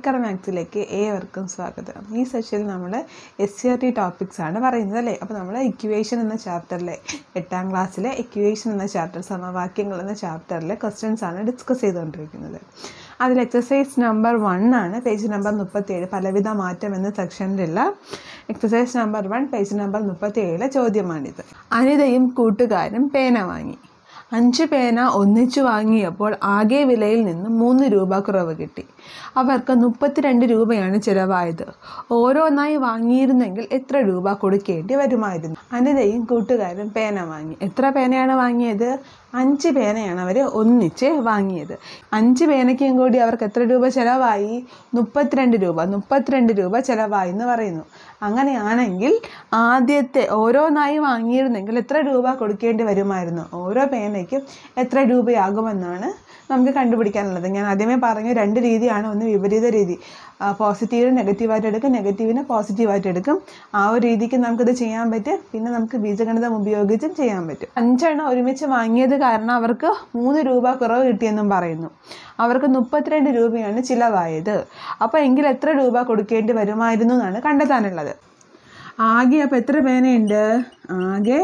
speaker മാത്സിലേക്ക് ഏവർക്കും സ്വാഗതം ഈ സെഷനിൽ നമ്മൾ S C R T topics ആണ് പറയുന്നത് അല്ലേ അപ്പോൾ നമ്മൾ ഇക്വേഷൻ എന്ന ചാപ്റ്ററിലെ എട്ടാം ക്ലാസ്സിലെ ഇക്വേഷൻ എന്ന ചാപ്റ്റർ സമവാക്യങ്ങൾ എന്ന ചാപ്റ്ററിലെ ക്വസ്റ്റ്യൻസ് ആണ് ഡിസ്കസ് ചെയ്തുകൊണ്ടിരിക്കുന്നത് അതിൽ എക്സസൈസ് നമ്പർ വൺ ആണ് പേജ് നമ്പർ മുപ്പത്തിയേഴ് പലവിധ മാറ്റം എന്ന സെക്ഷനിലുള്ള exercise number one page number മുപ്പത്തിയേഴിലെ ചോദ്യമാണിത് അനിതയും കൂട്ടുകാരും പേന വാങ്ങി അഞ്ച് പേന ഒന്നിച്ചു വാങ്ങിയപ്പോൾ ആകെ വിലയിൽ നിന്ന് മൂന്ന് രൂപ കുറവ് കിട്ടി അവർക്ക് മുപ്പത്തിരണ്ട് രൂപയാണ് ചിലവായത് ഓരോന്നായി വാങ്ങിയിരുന്നെങ്കിൽ എത്ര രൂപ കൊടുക്കേണ്ടി വരുമായിരുന്നു അനിതയും കൂട്ടുകാരും പേന വാങ്ങി എത്ര പേനയാണ് വാങ്ങിയത് അഞ്ച് പേനയാണ് അവർ ഒന്നിച്ച് വാങ്ങിയത് അഞ്ച് പേനയ്ക്കും കൂടി അവർക്ക് എത്ര രൂപ ചിലവായി മുപ്പത്തിരണ്ട് രൂപ മുപ്പത്തിരണ്ട് രൂപ ചിലവായി എന്ന് പറയുന്നു അങ്ങനെയാണെങ്കിൽ ആദ്യത്തെ ഓരോന്നായി വാങ്ങിയിരുന്നെങ്കിൽ എത്ര രൂപ കൊടുക്കേണ്ടി വരുമായിരുന്നു ഓരോ പേനയ്ക്കും എത്ര രൂപയാകുമെന്നാണ് നമുക്ക് കണ്ടുപിടിക്കാനുള്ളത് ഞാൻ ആദ്യമേ പറഞ്ഞു രണ്ട് രീതിയാണ് ഒന്ന് വിപരീത രീതി പോസിറ്റീവിന് നെഗറ്റീവായിട്ട് എടുക്കും നെഗറ്റീവിന് പോസിറ്റീവായിട്ട് എടുക്കും ആ ഒരു രീതിക്ക് നമുക്കിത് ചെയ്യാൻ പറ്റും പിന്നെ നമുക്ക് ബീജഗണിതം ഉപയോഗിച്ചും ചെയ്യാൻ പറ്റും അഞ്ചെണ്ണം ഒരുമിച്ച് വാങ്ങിയത് കാരണം അവർക്ക് മൂന്ന് രൂപ കുറവ് കിട്ടിയെന്നും പറയുന്നു അവർക്ക് മുപ്പത്തിരണ്ട് രൂപയാണ് ചിലവായത് അപ്പോൾ എങ്കിൽ എത്ര രൂപ കൊടുക്കേണ്ടി വരുമായിരുന്നു എന്നാണ് കണ്ടെത്താനുള്ളത് ആകെ അപ്പോൾ എത്ര പേനയുണ്ട് ആകെ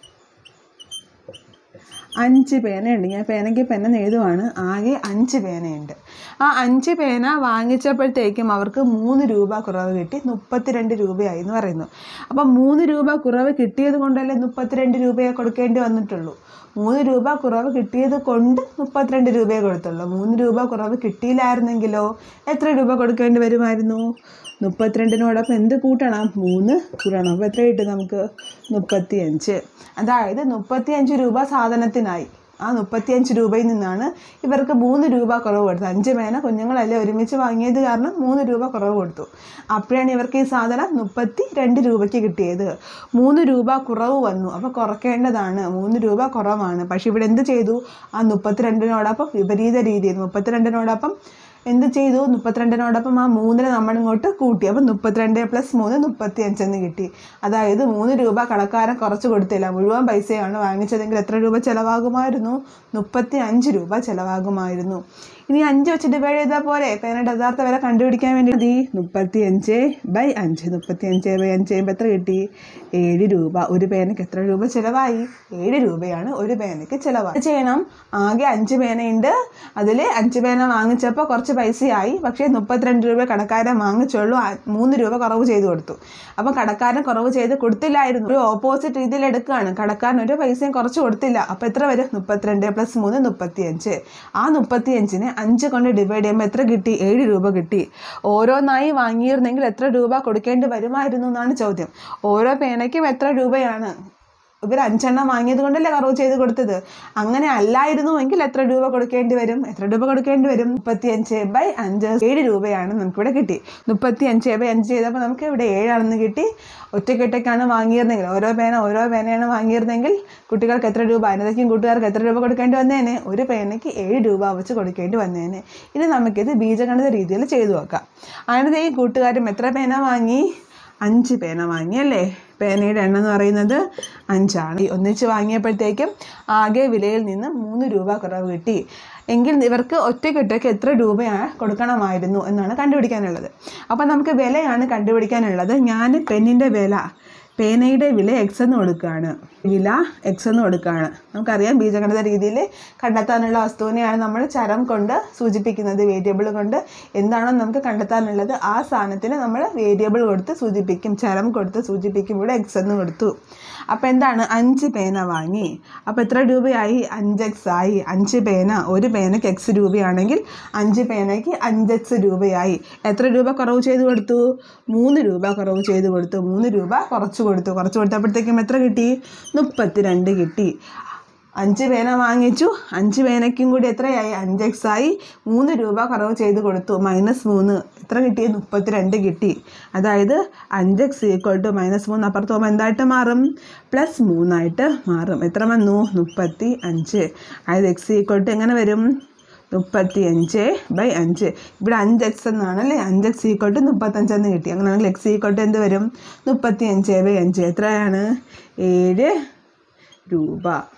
അഞ്ച് പേനയുണ്ട് ഞാൻ പേനയ്ക്ക് പെന്ന എഴുതുവാണ് ആകെ അഞ്ച് പേനയുണ്ട് ആ അഞ്ച് പേന വാങ്ങിച്ചപ്പോഴത്തേക്കും അവർക്ക് മൂന്ന് രൂപ കുറവ് കിട്ടി മുപ്പത്തിരണ്ട് രൂപയായി എന്ന് പറയുന്നു അപ്പം മൂന്ന് രൂപ കുറവ് കിട്ടിയത് കൊണ്ടല്ലേ മുപ്പത്തിരണ്ട് രൂപയെ കൊടുക്കേണ്ടി വന്നിട്ടുള്ളൂ മൂന്ന് രൂപ കുറവ് കിട്ടിയത് കൊണ്ട് മുപ്പത്തിരണ്ട് രൂപയെ കൊടുത്തുള്ളൂ മൂന്ന് രൂപ കുറവ് കിട്ടിയില്ലായിരുന്നെങ്കിലോ എത്ര രൂപ കൊടുക്കേണ്ടി വരുമായിരുന്നു മുപ്പത്തിരണ്ടിനോടൊപ്പം എന്ത് കൂട്ടണം മൂന്ന് കൂട്ടണം അപ്പോൾ എത്ര കിട്ടും നമുക്ക് മുപ്പത്തിയഞ്ച് അതായത് മുപ്പത്തിയഞ്ച് രൂപ സാധനത്തിനായി ആ മുപ്പത്തിയഞ്ച് രൂപയിൽ നിന്നാണ് ഇവർക്ക് മൂന്ന് രൂപ കുറവ് കൊടുത്തത് അഞ്ച് പേന കുഞ്ഞുങ്ങളല്ലേ ഒരുമിച്ച് വാങ്ങിയത് കാരണം മൂന്ന് രൂപ കുറവ് കൊടുത്തു അപ്പോഴാണ് ഇവർക്ക് ഈ സാധനം മുപ്പത്തി രണ്ട് രൂപയ്ക്ക് കിട്ടിയത് മൂന്ന് രൂപ കുറവ് വന്നു അപ്പോൾ കുറയ്ക്കേണ്ടതാണ് മൂന്ന് രൂപ കുറവാണ് പക്ഷേ ഇവിടെ എന്ത് ചെയ്തു ആ മുപ്പത്തിരണ്ടിനോടൊപ്പം വിപരീത രീതിയിൽ മുപ്പത്തിരണ്ടിനോടൊപ്പം എന്ത് ചെയ്തു മുപ്പത്തിരണ്ടിനോടൊപ്പം ആ മൂന്നിനെ നമ്മളിങ്ങോട്ട് കൂട്ടി അപ്പം മുപ്പത്തിരണ്ട് പ്ലസ് മൂന്ന് മുപ്പത്തി അഞ്ചെന്ന് കിട്ടി അതായത് മൂന്ന് രൂപ കടക്കാരൻ കുറച്ച് കൊടുത്തില്ല മുഴുവൻ പൈസയാണ് വാങ്ങിച്ചതെങ്കിൽ എത്ര രൂപ ചിലവാകുമായിരുന്നു മുപ്പത്തി അഞ്ച് രൂപ ചിലവാകുമായിരുന്നു ഇനി അഞ്ച് വെച്ച് ഡിവൈഡ് ചെയ്താൽ പോരെ പേനയുടെ യഥാർത്ഥ വില കണ്ടുപിടിക്കാൻ വേണ്ടി മതി മുപ്പത്തി അഞ്ച് ബൈ അഞ്ച് മുപ്പത്തി അഞ്ച് ബൈ അഞ്ച് ചെയ്യുമ്പോൾ എത്ര കിട്ടി ഏഴ് രൂപ ഒരു പേനയ്ക്ക് എത്ര രൂപ ചിലവായി ഏഴ് രൂപയാണ് ഒരു പേനയ്ക്ക് ചിലവായി ചെയ്യണം ആകെ അഞ്ച് പേനയുണ്ട് അതിൽ അഞ്ച് പേന വാങ്ങിച്ചപ്പോൾ കുറച്ച് പൈസയായി പക്ഷേ മുപ്പത്തിരണ്ട് രൂപ കടക്കാരൻ വാങ്ങിച്ചുള്ളൂ മൂന്ന് രൂപ കുറവ് ചെയ്ത് കൊടുത്തു അപ്പം കടക്കാരൻ കുറവ് ചെയ്ത് കൊടുത്തില്ലായിരുന്നു ഒരു ഓപ്പോസിറ്റ് രീതിയിൽ എടുക്കുകയാണ് കടക്കാരൻ ഒരു പൈസയും കുറച്ച് കൊടുത്തില്ല അപ്പോൾ എത്ര വരും മുപ്പത്തിരണ്ട് പ്ലസ് മൂന്ന് മുപ്പത്തിയഞ്ച് ആ മുപ്പത്തിയഞ്ചിനെ അഞ്ച് കൊണ്ട് ഡിവൈഡ് ചെയ്യുമ്പോൾ എത്ര കിട്ടി ഏഴ് രൂപ കിട്ടി ഓരോന്നായി വാങ്ങിയിരുന്നെങ്കിൽ എത്ര രൂപ കൊടുക്കേണ്ടി വരുമായിരുന്നു എന്നാണ് ചോദ്യം ഓരോ പേനയ്ക്കും എത്ര രൂപയാണ് ഇവർ അഞ്ചെണ്ണം വാങ്ങിയത് കൊണ്ടല്ലേ കറവ് ചെയ്ത് കൊടുത്തത് അങ്ങനെ അല്ലായിരുന്നു എങ്കിൽ എത്ര രൂപ കൊടുക്കേണ്ടി വരും എത്ര രൂപ കൊടുക്കേണ്ടി വരും മുപ്പത്തി അഞ്ച് ബൈ അഞ്ച് ഏഴ് രൂപയാണ് നമുക്കിവിടെ കിട്ടി മുപ്പത്തി അഞ്ച് ബൈ അഞ്ച് ചെയ്തപ്പോൾ നമുക്ക് ഇവിടെ ഏഴാണെന്ന് കിട്ടി ഒറ്റയ്ക്കൊറ്റയ്ക്കാണ് വാങ്ങിയിരുന്നെങ്കിൽ ഓരോ പേന ഓരോ പേനയാണ് വാങ്ങിയിരുന്നെങ്കിൽ കുട്ടികൾക്ക് എത്ര രൂപ അനിതയ്ക്കും കൂട്ടുകാർക്ക് എത്ര രൂപ കൊടുക്കേണ്ടി വന്നേനെ ഒരു പേനയ്ക്ക് ഏഴ് രൂപ വെച്ച് കൊടുക്കേണ്ടി വന്നേനെ ഇനി നമുക്കിത് ബീജഗണിത രീതിയിൽ ചെയ്തു നോക്കാം അനിതയും കൂട്ടുകാരും എത്ര പേന വാങ്ങി അഞ്ച് പേന വാങ്ങി അല്ലേ പേനയുടെ എണ്ണം എന്ന് പറയുന്നത് അഞ്ചാണ് ഒന്നിച്ച് വാങ്ങിയപ്പോഴത്തേക്കും ആകെ വിലയിൽ നിന്ന് മൂന്ന് രൂപ കുറവ് കിട്ടി എങ്കിൽ ഇവർക്ക് ഒറ്റയ്ക്കൊറ്റയ്ക്ക് എത്ര രൂപയാണ് കൊടുക്കണമായിരുന്നു എന്നാണ് കണ്ടുപിടിക്കാനുള്ളത് അപ്പോൾ നമുക്ക് വിലയാണ് കണ്ടുപിടിക്കാനുള്ളത് ഞാൻ പെന്നിൻ്റെ വില പേനയുടെ വില എക്സ് എന്ന് കൊടുക്കുകയാണ് വില എക്സ് എന്ന് കൊടുക്കുകയാണ് നമുക്കറിയാം ബീജഗണിത രീതിയിൽ കണ്ടെത്താനുള്ള വസ്തുവിനെയാണ് നമ്മൾ ചരം കൊണ്ട് സൂചിപ്പിക്കുന്നത് വേരിയബിൾ കൊണ്ട് എന്താണോ നമുക്ക് കണ്ടെത്താനുള്ളത് ആ സാധനത്തിന് നമ്മൾ വേരിയബിൾ കൊടുത്ത് സൂചിപ്പിക്കും ചരം കൊടുത്ത് സൂചിപ്പിക്കും ഇവിടെ എക്സ് എന്ന് കൊടുത്തു അപ്പോൾ എന്താണ് അഞ്ച് പേന വാങ്ങി അപ്പോൾ എത്ര രൂപയായി അഞ്ച് എക്സ് ആയി അഞ്ച് പേന ഒരു പേനയ്ക്ക് എക്സ് രൂപയാണെങ്കിൽ അഞ്ച് പേനയ്ക്ക് അഞ്ച് എക്സ് രൂപയായി എത്ര രൂപ കുറവ് ചെയ്ത് കൊടുത്തു മൂന്ന് രൂപ കുറവ് ചെയ്ത് കൊടുത്തു മൂന്ന് രൂപ കുറച്ച് കൊടുത്തു കുറച്ച് കൊടുത്തപ്പോഴത്തേക്കും എത്ര കിട്ടി മുപ്പത്തി രണ്ട് കിട്ടി അഞ്ച് പേന വാങ്ങിച്ചു അഞ്ച് പേനയ്ക്കും കൂടി എത്രയായി അഞ്ച് എക്സ് ആയി മൂന്ന് രൂപ കുറവ് ചെയ്ത് കൊടുത്തു മൈനസ് മൂന്ന് എത്ര കിട്ടി മുപ്പത്തിരണ്ട് കിട്ടി അതായത് അഞ്ച് എക്സ് ഈക്വൽ ടു മൈനസ് മൂന്ന് അപ്പുറത്ത് പോകുമ്പോൾ എന്തായിട്ട് മാറും പ്ലസ് മൂന്നായിട്ട് മാറും എത്ര വന്നു മുപ്പത്തി അഞ്ച് അതായത് എക്സ് ഈക്വൽ ടു എങ്ങനെ വരും മുപ്പത്തി അഞ്ച് ബൈ അഞ്ച് ഇവിടെ അഞ്ച് എക്സ് എന്നാണ് അല്ലേ അഞ്ച് എക്സ് ഈക്വൽ ടു മുപ്പത്തഞ്ചെന്ന് കിട്ടി അങ്ങനെയാണെങ്കിൽ എക്സ് ഈക്വൽ ടു എന്ത് വരും മുപ്പത്തി അഞ്ച് ബൈ അഞ്ച് എത്രയാണ് ഏഴ് രൂപ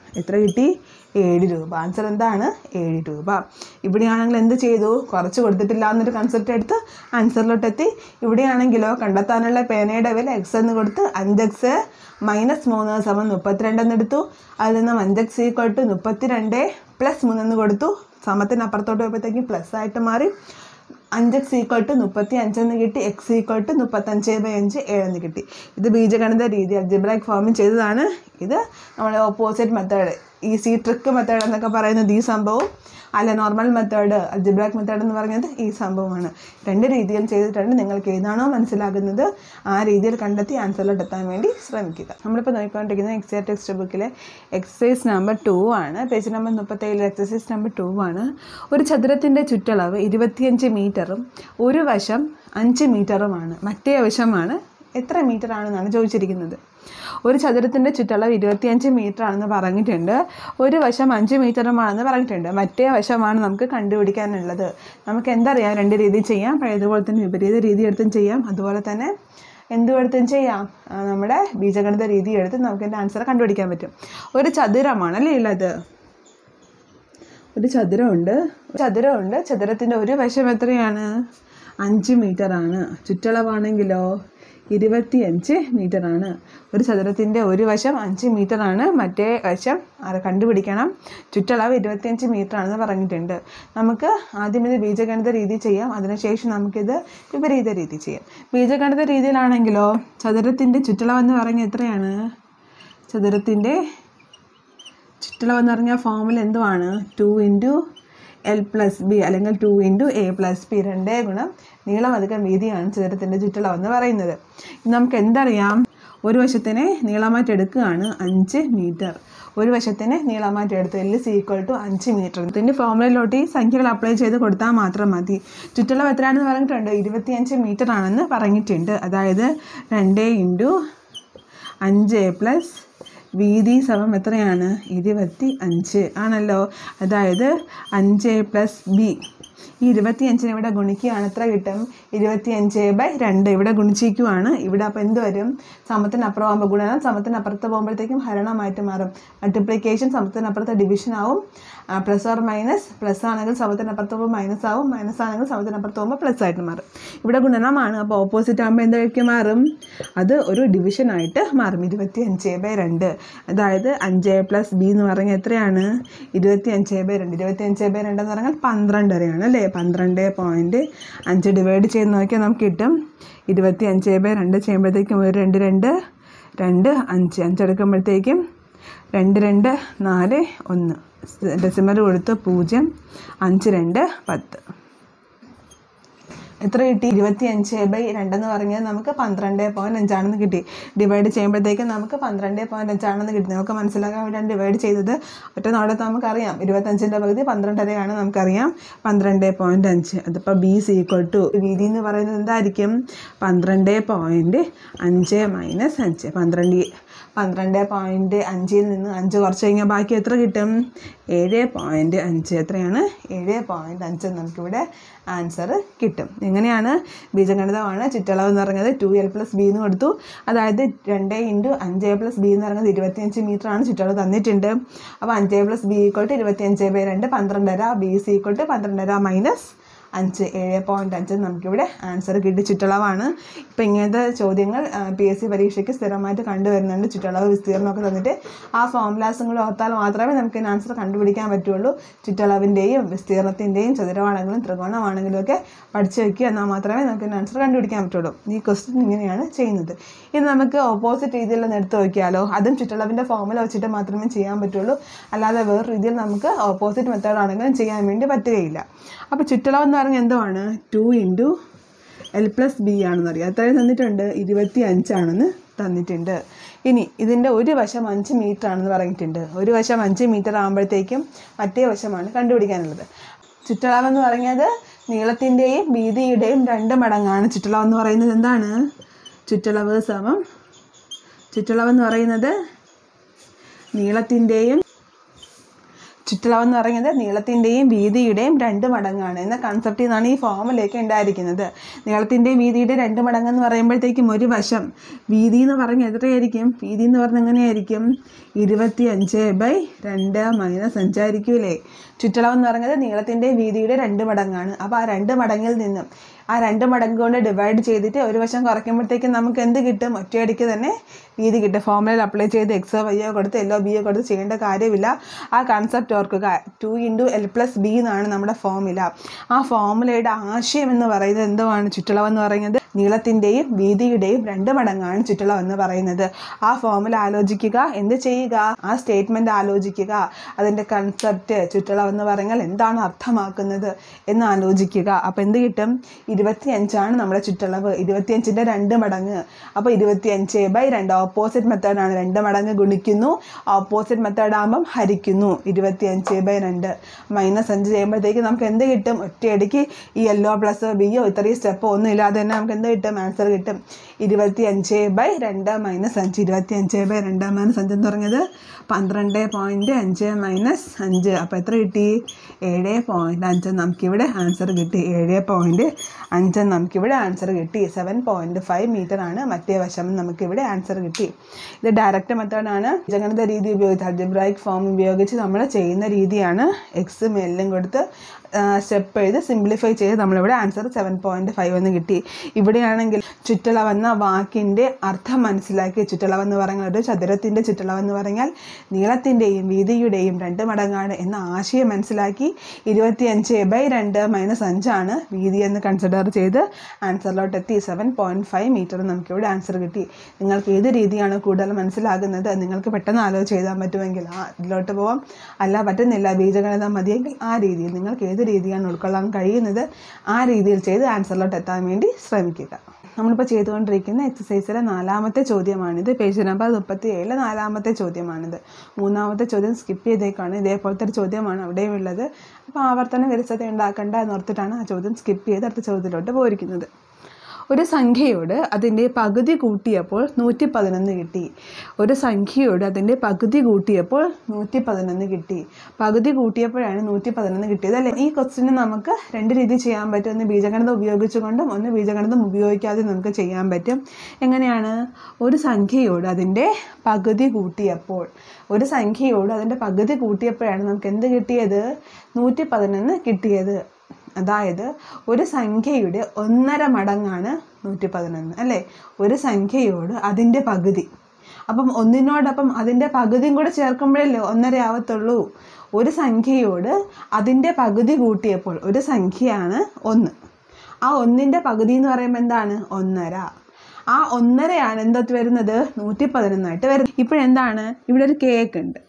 എത്ര കിട്ടി ഏഴ് രൂപ ആൻസർ എന്താണ് ഏഴ് രൂപ ഇവിടെയാണെങ്കിൽ എന്ത് ചെയ്തു കുറച്ച് കൊടുത്തിട്ടില്ല എന്നൊരു കൺസെപ്റ്റ് എടുത്ത് ആൻസറിലോട്ടെത്തി ഇവിടെയാണെങ്കിലോ കണ്ടെത്താനുള്ള പേനയുടെ വില എക്സ് എന്ന് കൊടുത്ത് അഞ്ച് എക്സ് മൈനസ് മൂന്ന് സമം മുപ്പത്തിരണ്ട് എന്ന് എടുത്തു അതിൽ നിന്നും അഞ്ച് എക്സ് ഈക്വൽ ടു മുപ്പത്തിരണ്ട് പ്ലസ് മൂന്നെന്ന് കൊടുത്തു സമത്തിന് അപ്പുറത്തോട്ട് പോയപ്പോഴത്തേക്കും പ്ലസ് ആയിട്ട് മാറി അഞ്ച് എക്സ് ഈക്വൽ ടു മുപ്പത്തി അഞ്ചെന്ന് കിട്ടി എക്സ് ഈക്വൽ ടു മുപ്പത്തഞ്ച് ബൈ അഞ്ച് ഏഴെന്ന് കിട്ടി ഇത് ബീജഗണിത രീതി അൽജിബ്രാക് ഫോമിൽ ചെയ്തതാണ് ഇത് നമ്മുടെ opposite method easy trick method എന്നൊക്കെ പറയുന്നത് ഈ സംഭവം അല്ല നോർമൽ മെത്തേഡ് അൽജിബ്രാക് മെത്തേഡ് എന്ന് പറയുന്നത് ഈ സംഭവമാണ് രണ്ട് രീതിയിൽ ചെയ്തിട്ടുണ്ട് നിങ്ങൾക്ക് ഏതാണോ മനസ്സിലാകുന്നത് ആ രീതിയിൽ കണ്ടെത്തി ആൻസറിലോട്ട് എത്താൻ വേണ്ടി ശ്രമിക്കുക നമ്മളിപ്പോൾ നോക്കിക്കൊണ്ടിരിക്കുന്നത് എക്സാറ്റ് ടെക്സ്റ്റ് ബുക്കിലെ എക്സസൈസ് നമ്പർ ടു ആണ് പേജ് നമ്പർ മുപ്പത്തേഴിൽ എക്സസൈസ് നമ്പർ ടു ആണ് ഒരു ചതുരത്തിൻ്റെ ചുറ്റളവ് ഇരുപത്തിയഞ്ച് മീറ്ററും ഒരു വശം അഞ്ച് മീറ്ററുമാണ് മറ്റേ വശമാണ് എത്ര മീറ്റർ ആണെന്നാണ് ചോദിച്ചിരിക്കുന്നത് ഒരു ചതുരത്തിൻ്റെ ചുറ്റളവ് ഇരുപത്തിയഞ്ച് മീറ്റർ ആണെന്ന് പറഞ്ഞിട്ടുണ്ട് ഒരു വശം അഞ്ച് മീറ്ററുമാണെന്ന് പറഞ്ഞിട്ടുണ്ട് മറ്റേ വശമാണ് നമുക്ക് കണ്ടുപിടിക്കാനുള്ളത് നമുക്ക് എന്തറിയാം രണ്ട് രീതിയിൽ ചെയ്യാം പഴയതുപോലെ തന്നെ വിപരീത രീതി എടുത്തും ചെയ്യാം അതുപോലെ തന്നെ എന്തുകൊടുത്തും ചെയ്യാം ആ, നമ്മുടെ ബീജഗണിത രീതി എടുത്ത് നമുക്ക് എൻ്റെ ആൻസർ കണ്ടുപിടിക്കാൻ പറ്റും ഒരു ചതുരമാണ് അല്ലേ ഉള്ളത് ഒരു ചതുരമുണ്ട് ചതുരമുണ്ട് ചതുരത്തിൻ്റെ ഒരു വശം എത്രയാണ് അഞ്ച് മീറ്റർ ആണ് ചുറ്റളവാണെങ്കിലോ ഇരുപത്തിയഞ്ച് മീറ്റർ ആണ് ഒരു ചതുരത്തിൻ്റെ ഒരു വശം അഞ്ച് മീറ്റർ ആണ് മറ്റേ വശം അത് കണ്ടുപിടിക്കണം ചുറ്റളവ് ഇരുപത്തിയഞ്ച് മീറ്റർ ആണെന്ന് പറഞ്ഞിട്ടുണ്ട് നമുക്ക് ആദ്യം ഇത് ബീജഗണിത രീതി ചെയ്യാം അതിനുശേഷം നമുക്കിത് വിപരീത രീതി ചെയ്യാം ബീജഗണിത രീതിയിലാണെങ്കിലോ ചതുരത്തിൻ്റെ ചുറ്റളവ് എന്ന് പറഞ്ഞാൽ എത്രയാണ് ചതുരത്തിൻ്റെ ചുറ്റളവ് എന്ന് പറഞ്ഞാൽ ഫോമിൽ എന്തുവാണ് two into L plus B അല്ലെങ്കിൽ two into A plus B രണ്ടേ ഗുണം നീളം അധികം വീതിയാണ് ചതുരത്തിൻ്റെ ചുറ്റളവ് എന്ന് പറയുന്നത് ഇനി നമുക്ക് എന്തറിയാം ഒരു വശത്തിനെ നീളമായിട്ട് എടുക്കുകയാണ് അഞ്ച് മീറ്റർ ഒരു വശത്തിന് നീളമായിട്ട് എടുത്തു എൽ സി ഈക്വൽ ടു അഞ്ച് മീറ്റർ ഇതിൻ്റെ ഫോമുലയിലോട്ട് ഈ സംഖ്യകൾ അപ്ലൈ ചെയ്ത് കൊടുത്താൽ മാത്രം മതി ചുറ്റളവ് എത്രയാണെന്ന് പറഞ്ഞിട്ടുണ്ട് ഇരുപത്തിയഞ്ച് മീറ്റർ ആണെന്ന് പറഞ്ഞിട്ടുണ്ട് അതായത് രണ്ട് ഇൻറ്റു അഞ്ച് പ്ലസ് വീതി സമം എത്രയാണ് ഇരുപത്തി അഞ്ച് ആണല്ലോ അതായത് അഞ്ച് പ്ലസ് ബി ഈ ഇരുപത്തി അഞ്ചിനെ ഇവിടെ ഗുണിക്കുകയാണ് എത്ര കിട്ടും ഇരുപത്തി അഞ്ച് ബൈ രണ്ട് ഇവിടെ ഗുണിച്ചിരിക്കുവാണ് ഇവിടെ അപ്പോൾ എന്ത് വരും സമത്തിനപ്പുറം ആകുമ്പോൾ ഗുണനം സമത്തിനപ്പുറത്ത് പോകുമ്പോഴത്തേക്കും ഹരണമായിട്ട് മാറും മൾട്ടിപ്ലിക്കേഷൻ സമത്തിനപ്പുറത്ത് ഡിവിഷൻ ആവും പ്ലസ് ഓർ മൈനസ് പ്ലസ് ആണെങ്കിൽ സമത്തിനപ്പുറത്ത് പോകുമ്പോൾ മൈനസ് ആവും മൈനസ് ആണെങ്കിൽ സമത്തിനപ്പുറത്ത് പോകുമ്പോൾ പ്ലസ് ആയിട്ട് മാറും ഇവിടെ ഗുണനമാണ് അപ്പോൾ ഓപ്പോസിറ്റ് ആകുമ്പോൾ എന്തായിരിക്കും മാറും അത് ഒരു ഡിവിഷനായിട്ട് മാറും ഇരുപത്തി അഞ്ച് ബൈ രണ്ട് അതായത് അഞ്ച് പ്ലസ് ബി എന്ന് പറഞ്ഞാൽ എത്രയാണ് ഇരുപത്തി അഞ്ച് ബൈ രണ്ട് ഇരുപത്തി അഞ്ച് ബൈ രണ്ട് എന്ന് പറഞ്ഞാൽ പന്ത്രണ്ട് വരെയാണ് അല്ലേ പന്ത്രണ്ട് പോയിൻറ്റ് അഞ്ച് ഡിവൈഡ് ചെയ്ത് നോക്കിയാൽ നമുക്ക് കിട്ടും ഇരുപത്തി അഞ്ച് ബൈ രണ്ട് ചെയ്യുമ്പോഴത്തേക്കും ഒരു രണ്ട് രണ്ട് രണ്ട് അഞ്ച് അഞ്ചെടുക്കുമ്പോഴത്തേക്കും രണ്ട് രണ്ട് നാല് ഒന്ന് ഡെസിമൽ കൊടുത്ത് പൂജ്യം അഞ്ച് രണ്ട് പത്ത് എത്ര കിട്ടി ഇരുപത്തി അഞ്ച് ബൈ രണ്ടെന്ന് പറഞ്ഞാൽ നമുക്ക് പന്ത്രണ്ട് പോയിൻറ്റ് അഞ്ചാണെന്ന് കിട്ടി ഡിവൈഡ് ചെയ്യുമ്പോഴത്തേക്കും നമുക്ക് പന്ത്രണ്ട് പോയിൻറ്റ് അഞ്ചാണെന്ന് കിട്ടി നമുക്ക് മനസ്സിലാക്കാൻ വേണ്ടിയാണ് ഡിവൈഡ് ചെയ്തത് ഒറ്റ നോടത്ത് നമുക്കറിയാം ഇരുപത്തഞ്ചിൻ്റെ പകുതി പന്ത്രണ്ടരയാണ് നമുക്കറിയാം പന്ത്രണ്ട് പോയിൻറ്റ് അഞ്ച് അതിപ്പോൾ ബി സി ഈക്വൽ ടു വീതി എന്ന് പറയുന്നത് എന്തായിരിക്കും പന്ത്രണ്ട് പോയിൻറ്റ് അഞ്ച് മൈനസ് അഞ്ച് പന്ത്രണ്ട് പന്ത്രണ്ട് പോയിൻറ്റ് അഞ്ചിൽ നിന്ന് അഞ്ച് കുറച്ച് കഴിഞ്ഞാൽ ബാക്കി എത്ര കിട്ടും ഏഴ് പോയിൻറ്റ് അഞ്ച് എത്രയാണ് ഏഴ് പോയിൻറ്റ് അഞ്ച് നമുക്കിവിടെ ആൻസർ കിട്ടും എങ്ങനെയാണ് ബീജഗണിതമാണ് ചുറ്റളവ് എന്ന് പറഞ്ഞത് ടു എൽ പ്ലസ് ബി എന്ന് കൊടുത്തു അതായത് രണ്ട് ഇൻറ്റു അഞ്ച് പ്ലസ് ബി എന്ന് പറയുന്നത് ഇരുപത്തിയഞ്ച് മീറ്റർ ആണ് ചുറ്റളവ് തന്നിട്ടുണ്ട് അപ്പോൾ അഞ്ച് പ്ലസ് ബി ഈക്വൾ ടു ഇരുപത്തിയഞ്ച് ബൈ രണ്ട് പന്ത്രണ്ടര ബി സി ഈക്വൾ ടു പന്ത്രണ്ടര മൈനസ് അഞ്ച് ഏഴ് പോയിൻറ്റ് അഞ്ച് നമുക്കിവിടെ ആൻസർ കിട്ടി ചുറ്റളവാണ് ഇപ്പം ഇങ്ങനത്തെ ചോദ്യങ്ങൾ പി എസ് സി പരീക്ഷയ്ക്ക് സ്ഥിരമായിട്ട് കണ്ടുവരുന്നുണ്ട് ചുറ്റളവ് വിസ്തീർണ്ണമൊക്കെ തന്നിട്ട് ആ ഫോമുലാസും കൂടെ ഓർത്താൽ മാത്രമേ നമുക്ക് ഇതിന് ആൻസർ കണ്ടുപിടിക്കാൻ പറ്റുള്ളൂ ചുറ്റളവിൻ്റെയും വിസ്തീർണത്തിൻ്റെയും ചതുരമാണെങ്കിലും ത്രികോണമാണെങ്കിലും ഒക്കെ പഠിച്ചു വെക്കുക എന്നാൽ മാത്രമേ നമുക്ക് ഇതിന് ആൻസർ കണ്ടുപിടിക്കാൻ പറ്റുള്ളൂ ഈ ക്വസ്റ്റ്യൻ ഇങ്ങനെയാണ് ചെയ്യുന്നത് ഇത് നമുക്ക് ഓപ്പോസിറ്റ് രീതിയിൽ ഒന്ന് എടുത്ത് നോക്കിയാലോ അതും ചുറ്റളവിൻ്റെ ഫോമുല വെച്ചിട്ട് മാത്രമേ ചെയ്യാൻ പറ്റുള്ളൂ അല്ലാതെ വേറെ രീതിയിൽ നമുക്ക് ഓപ്പോസിറ്റ് മെത്തേഡ് ആണെങ്കിലും ചെയ്യാൻ വേണ്ടി പറ്റുകയില്ല അപ്പോൾ ചുറ്റളവ് എന്ന് പറഞ്ഞാൽ എന്തുവാണ് two into L plus B ആണെന്ന് അറിയാം അത്രയും തന്നിട്ടുണ്ട് ഇരുപത്തി അഞ്ചാണെന്ന് തന്നിട്ടുണ്ട് ഇനി ഇതിൻ്റെ ഒരു വശം അഞ്ച് മീറ്റർ ആണെന്ന് പറഞ്ഞിട്ടുണ്ട് ഒരു വശം അഞ്ച് മീറ്റർ ആകുമ്പോഴത്തേക്കും മറ്റേ വശമാണ് കണ്ടുപിടിക്കാനുള്ളത് ചുറ്റളവ് എന്ന് പറഞ്ഞത് നീളത്തിൻ്റെയും വീതിയുടെയും രണ്ട് മടങ്ങാണ് ചുറ്റളവ് എന്ന് പറയുന്നത് എന്താണ് ചുറ്റളവ് സമം ചുറ്റളവ് എന്ന് പറയുന്നത് നീളത്തിൻ്റെയും ചുറ്റളവ് എന്ന് പറയുന്നത് നീളത്തിൻ്റെയും വീതിയുടെയും രണ്ട് മടങ്ങാണ് എന്ന കൺസെപ്റ്റിൽ നിന്നാണ് ഈ ഫോമിലേക്ക് ഉണ്ടായിരിക്കുന്നത് നീളത്തിൻ്റെയും വീതിയുടെയും രണ്ട് മടങ്ങ് എന്ന് പറയുമ്പോഴത്തേക്കും ഒരു വശം വീതി എന്ന് പറഞ്ഞാൽ എത്രയായിരിക്കും വീതി എന്ന് പറഞ്ഞാൽ എങ്ങനെയായിരിക്കും ഇരുപത്തി അഞ്ച് ബൈ രണ്ട് മൈനസ് അഞ്ചായിരിക്കൂലേ ചുറ്റളവ് എന്ന് പറയുന്നത് നീളത്തിൻ്റെയും വീതിയുടെ രണ്ട് മടങ്ങാണ് അപ്പോൾ ആ രണ്ട് മടങ്ങിൽ നിന്നും ആ രണ്ട് മടങ്ങ് കൊണ്ട് ഡിവൈഡ് ചെയ്തിട്ട് ഒരു വശം കുറയ്ക്കുമ്പോഴത്തേക്കും നമുക്ക് എന്ത് കിട്ടും ഒറ്റയടിക്ക് തന്നെ വീതി കിട്ടും ഫോമുലയിൽ അപ്ലൈ ചെയ്ത് എക്സോ വൈയോ കൊടുത്ത് എല്ലോ ബിയോ കൊടുത്ത് ചെയ്യേണ്ട കാര്യമില്ല ആ കൺസെപ്റ്റ് ഓർക്കുക two into L plus B എന്നാണ് നമ്മുടെ ഫോമുല ആ ഫോമുലയുടെ ആശയം എന്ന് പറയുന്നത് എന്തുവാണ് ചുറ്റളവ് എന്ന് പറയുന്നത് നീളത്തിൻ്റെയും വീതിയുടെയും രണ്ട് മടങ്ങാണ് ചുറ്റളവ് എന്ന് പറയുന്നത് ആ ഫോമുല ആലോചിക്കുക എന്ത് ചെയ്യുക ആ സ്റ്റേറ്റ്മെൻറ്റ് ആലോചിക്കുക അതിൻ്റെ കൺസെപ്റ്റ് ചുറ്റളവ് എന്ന് പറഞ്ഞാൽ എന്താണ് അർത്ഥമാക്കുന്നത് എന്ന് ആലോചിക്കുക അപ്പോൾ എന്ത് കിട്ടും ഇരുപത്തിയഞ്ചാണ് നമ്മുടെ ചുറ്റളവ് ഇരുപത്തിയഞ്ചിൻ്റെ രണ്ട് മടങ്ങ് അപ്പോൾ ഇരുപത്തിയഞ്ച് ബൈ രണ്ട് ഓപ്പോസിറ്റ് മെത്തേഡാണ് രണ്ട് മടങ്ങ് ഗുണിക്കുന്നു ഓപ്പോസിറ്റ് മെത്തേഡ് ആകുമ്പം ഹരിക്കുന്നു ഇരുപത്തിയഞ്ച് ബൈ രണ്ട് മൈനസ് അഞ്ച് ചെയ്യുമ്പോഴത്തേക്ക് നമുക്ക് എന്ത് കിട്ടും ഒറ്റയടിക്ക് ഈ യെല്ലോ പ്ലസ് ബിയോ ഇത്രയും സ്റ്റെപ്പോ ഒന്നും ഇല്ലാതെ തന്നെ നമുക്ക് എന്ത് കിട്ടും ആൻസർ കിട്ടും ഇരുപത്തിയഞ്ച് ബൈ രണ്ട് മൈനസ് അഞ്ച് ഇരുപത്തിയഞ്ച് ബൈ രണ്ട് മൈനസ് അഞ്ച് എന്ന് പറഞ്ഞത് പന്ത്രണ്ട് പോയിൻറ്റ് അഞ്ച് മൈനസ് അഞ്ച് അപ്പോൾ എത്ര കിട്ടി ഏഴ് പോയിൻറ്റ് അഞ്ച് നമുക്കിവിടെ ആൻസർ കിട്ടി ഏഴ് പോയിൻറ്റ് അഞ്ച് നമുക്കിവിടെ ആൻസർ കിട്ടി സെവൻ പോയിൻറ്റ് ഫൈവ് മീറ്റർ ആണ് മറ്റേ വശം നമുക്കിവിടെ ആൻസർ കിട്ടി ഇത് ഡയറക്റ്റ് മെത്തേഡാണ് ജഗണിത രീതി ഉപയോഗിച്ച് അൾജിബ്രായിക് ഫോം ഉപയോഗിച്ച് നമ്മൾ ചെയ്യുന്ന രീതിയാണ് എക്സ് മേലിലും കൊടുത്ത് സ്റ്റെപ്പ് എഴുതി സിംപ്ലിഫൈ ചെയ്ത് നമ്മളിവിടെ ആൻസർ സെവൻ പോയിൻറ്റ് ഫൈവ് എന്ന് കിട്ടി ഇവിടെയാണെങ്കിൽ ചുറ്റളവെന്ന വാക്കിൻ്റെ അർത്ഥം മനസ്സിലാക്കി ചുറ്റളവെന്ന് പറഞ്ഞാൽ ഒരു ചതുരത്തിൻ്റെ ചുറ്റളവെന്ന് പറഞ്ഞാൽ നീളത്തിൻ്റെയും വീതിയുടെയും രണ്ട് മടങ്ങാണ് എന്ന ആശയം മനസ്സിലാക്കി ഇരുപത്തിയഞ്ച് ബൈ രണ്ട് മൈനസ് അഞ്ചാണ് വീതി എന്ന് കൺസിഡർ ചെയ്ത് ആൻസറിലോട്ട് എത്തി സെവൻ പോയിൻറ്റ് ഫൈവ് മീറ്റർ നമുക്കിവിടെ ആൻസർ കിട്ടി നിങ്ങൾക്ക് ഏത് രീതിയാണ് കൂടുതൽ മനസ്സിലാകുന്നത് നിങ്ങൾക്ക് പെട്ടെന്ന് ആലോചിച്ച് എഴുതാൻ പറ്റുമെങ്കിൽ ആ ഇതിലോട്ട് പോവാം അല്ല പറ്റുന്നില്ല ബീജഗണിതം മതിയെങ്കിൽ ആ രീതിയിൽ നിങ്ങൾക്ക് ഏത് രീതിയാണ് ഉൾക്കൊള്ളാൻ കഴിയുന്നത് ആ രീതിയിൽ ചെയ്ത് ആൻസറിലോട്ട് എത്താൻ വേണ്ടി ശ്രമിക്കുക നമ്മളിപ്പോൾ ചെയ്തുകൊണ്ടിരിക്കുന്ന എക്സസൈസിലെ നാലാമത്തെ ചോദ്യമാണിത് പേജ് നമ്പർ മുപ്പത്തി ഏഴിലെ നാലാമത്തെ ചോദ്യമാണിത് മൂന്നാമത്തെ ചോദ്യം സ്കിപ്പ് ചെയ്തേക്കാണ് ഇതേപോലത്തെ ഒരു ചോദ്യമാണ് അവിടെയും ഉള്ളത് അപ്പോൾ ആവർത്തന വിരസത ഉണ്ടാക്കണ്ട എന്നോർത്തിട്ടാണ് ആ ചോദ്യം സ്കിപ്പ് ചെയ്ത് അടുത്ത ചോദ്യത്തിലോട്ട് പോയിരിക്കുന്നത് ഒരു സംഖ്യയോട് അതിൻ്റെ പകുതി കൂട്ടിയപ്പോൾ നൂറ്റി പതിനൊന്ന് കിട്ടി ഒരു സംഖ്യയോട് അതിൻ്റെ പകുതി കൂട്ടിയപ്പോൾ നൂറ്റി പതിനൊന്ന് കിട്ടി പകുതി കൂട്ടിയപ്പോഴാണ് നൂറ്റി പതിനൊന്ന് കിട്ടിയത് അല്ലേ ഈ ക്വസ്റ്റിന് നമുക്ക് രണ്ട് രീതി ചെയ്യാൻ പറ്റും ഒന്ന് ബീജഗണിതം ഉപയോഗിച്ചുകൊണ്ടും ഒന്ന് ബീജഗണിതം ഉപയോഗിക്കാതെ നമുക്ക് ചെയ്യാൻ പറ്റും എങ്ങനെയാണ് ഒരു സംഖ്യയോട് അതിൻ്റെ പകുതി കൂട്ടിയപ്പോൾ ഒരു സംഖ്യയോട് അതിൻ്റെ പകുതി കൂട്ടിയപ്പോഴാണ് നമുക്ക് എന്ത് കിട്ടിയത് നൂറ്റി പതിനൊന്ന് കിട്ടിയത് അതായത് ഒരു സംഖ്യയുടെ ഒന്നര മടങ്ങാണ് നൂറ്റി പതിനൊന്ന് അല്ലേ ഒരു സംഖ്യയോട് അതിൻ്റെ പകുതി അപ്പം ഒന്നിനോടൊപ്പം അതിൻ്റെ പകുതിയും കൂടെ ചേർക്കുമ്പോഴല്ലേ ഒന്നര ആവത്തുള്ളൂ ഒരു സംഖ്യയോട് അതിൻ്റെ പകുതി കൂട്ടിയപ്പോൾ ഒരു സംഖ്യയാണ് ഒന്ന് ആ ഒന്നിൻ്റെ പകുതി എന്ന് പറയുമ്പോൾ എന്താണ് ഒന്നര ആ ഒന്നരയാണ് എന്തോത്ത് വരുന്നത് നൂറ്റി പതിനൊന്നായിട്ട് വരുന്നത് ഇപ്പോഴെന്താണ് ഇവിടെ ഒരു കേക്ക് ഉണ്ട്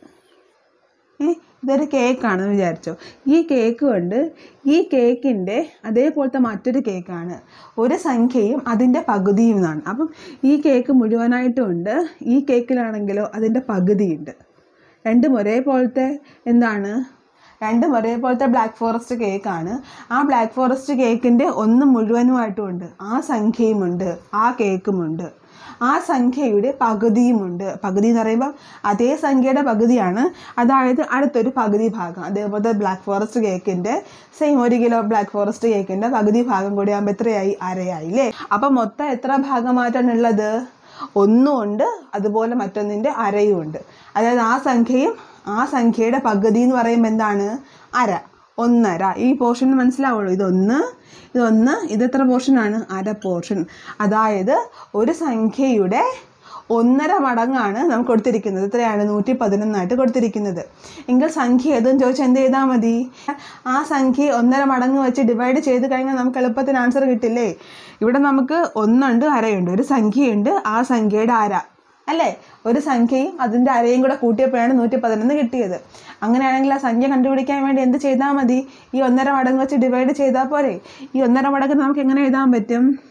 ഏ ഇതൊരു കേക്കാണെന്ന് വിചാരിച്ചോ ഈ കേക്ക് കൊണ്ട് ഈ കേക്കിൻ്റെ അതേപോലത്തെ മറ്റൊരു കേക്കാണ് ഒരു സംഖ്യയും അതിൻ്റെ പകുതിയും എന്നാണ് അപ്പം ഈ കേക്ക് മുഴുവനായിട്ടും ഉണ്ട് ഈ കേക്കിലാണെങ്കിലോ അതിൻ്റെ പകുതിയുണ്ട് രണ്ടും ഒരേപോലത്തെ എന്താണ് രണ്ടും ഒരേപോലത്തെ ബ്ലാക്ക് ഫോറസ്റ്റ് കേക്കാണ് ആ ബ്ലാക്ക് ഫോറസ്റ്റ് കേക്കിൻ്റെ ഒന്ന് മുഴുവനുമായിട്ടും ഉണ്ട് ആ സംഖ്യയുമുണ്ട് ആ കേക്കുമുണ്ട് ആ സംഖ്യയുടെ പകുതിയുമുണ്ട് പകുതി എന്ന് പറയുമ്പോൾ അതേ സംഖ്യയുടെ പകുതിയാണ് അതായത് അടുത്തൊരു പകുതി ഭാഗം അതേപോലെ ബ്ലാക്ക് ഫോറസ്റ്റ് കേക്കിൻ്റെ സെയിം ഒരു കിലോ ബ്ലാക്ക് ഫോറസ്റ്റ് കേക്കിൻ്റെ പകുതി ഭാഗം കൂടി ആകുമ്പോൾ എത്രയായി അരയായി അല്ലേ അപ്പം മൊത്തം എത്ര ഭാഗമായിട്ടാണ് ഉള്ളത് ഒന്നും ഉണ്ട് അതുപോലെ മറ്റൊന്നിൻ്റെ അരയും ഉണ്ട് അതായത് ആ സംഖ്യയും ആ സംഖ്യയുടെ പകുതി എന്ന് പറയുമ്പോൾ എന്താണ് അര ഒന്നര ഈ പോർഷൻ മനസ്സിലാവുള്ളൂ ഇതൊന്ന് ഇതൊന്ന് ഇതെത്ര പോർഷനാണ് അര പോർഷൻ അതായത് ഒരു സംഖ്യയുടെ ഒന്നര മടങ്ങാണ് നമുക്ക് കൊടുത്തിരിക്കുന്നത് എത്രയാണ് നൂറ്റി പതിനൊന്നായിട്ട് കൊടുത്തിരിക്കുന്നത് എങ്കിൽ സംഖ്യ ഏതെന്ന് ചോദിച്ചാൽ എന്ത് ചെയ്താൽ മതി ആ സംഖ്യ ഒന്നര മടങ്ങ് വെച്ച് ഡിവൈഡ് ചെയ്ത് കഴിഞ്ഞാൽ നമുക്ക് എളുപ്പത്തിന് ആൻസർ കിട്ടില്ലേ ഇവിടെ നമുക്ക് ഒന്നുണ്ട് അരയുണ്ട് ഒരു സംഖ്യയുണ്ട് ആ സംഖ്യയുടെ അര അല്ലേ ഒരു സംഖ്യയും അതിൻ്റെ അരയും കൂടെ കൂട്ടിയപ്പോഴാണ് നൂറ്റി പതിനൊന്ന് കിട്ടിയത് അങ്ങനെയാണെങ്കിൽ ആ സംഖ്യ കണ്ടുപിടിക്കാൻ വേണ്ടി എന്ത് ചെയ്താൽ മതി ഈ ഒന്നര മടങ്ങ് വെച്ച് ഡിവൈഡ് ചെയ്താൽ പോരെ ഈ ഒന്നര മടങ്ങ് നമുക്ക് എങ്ങനെ എഴുതാൻ പറ്റും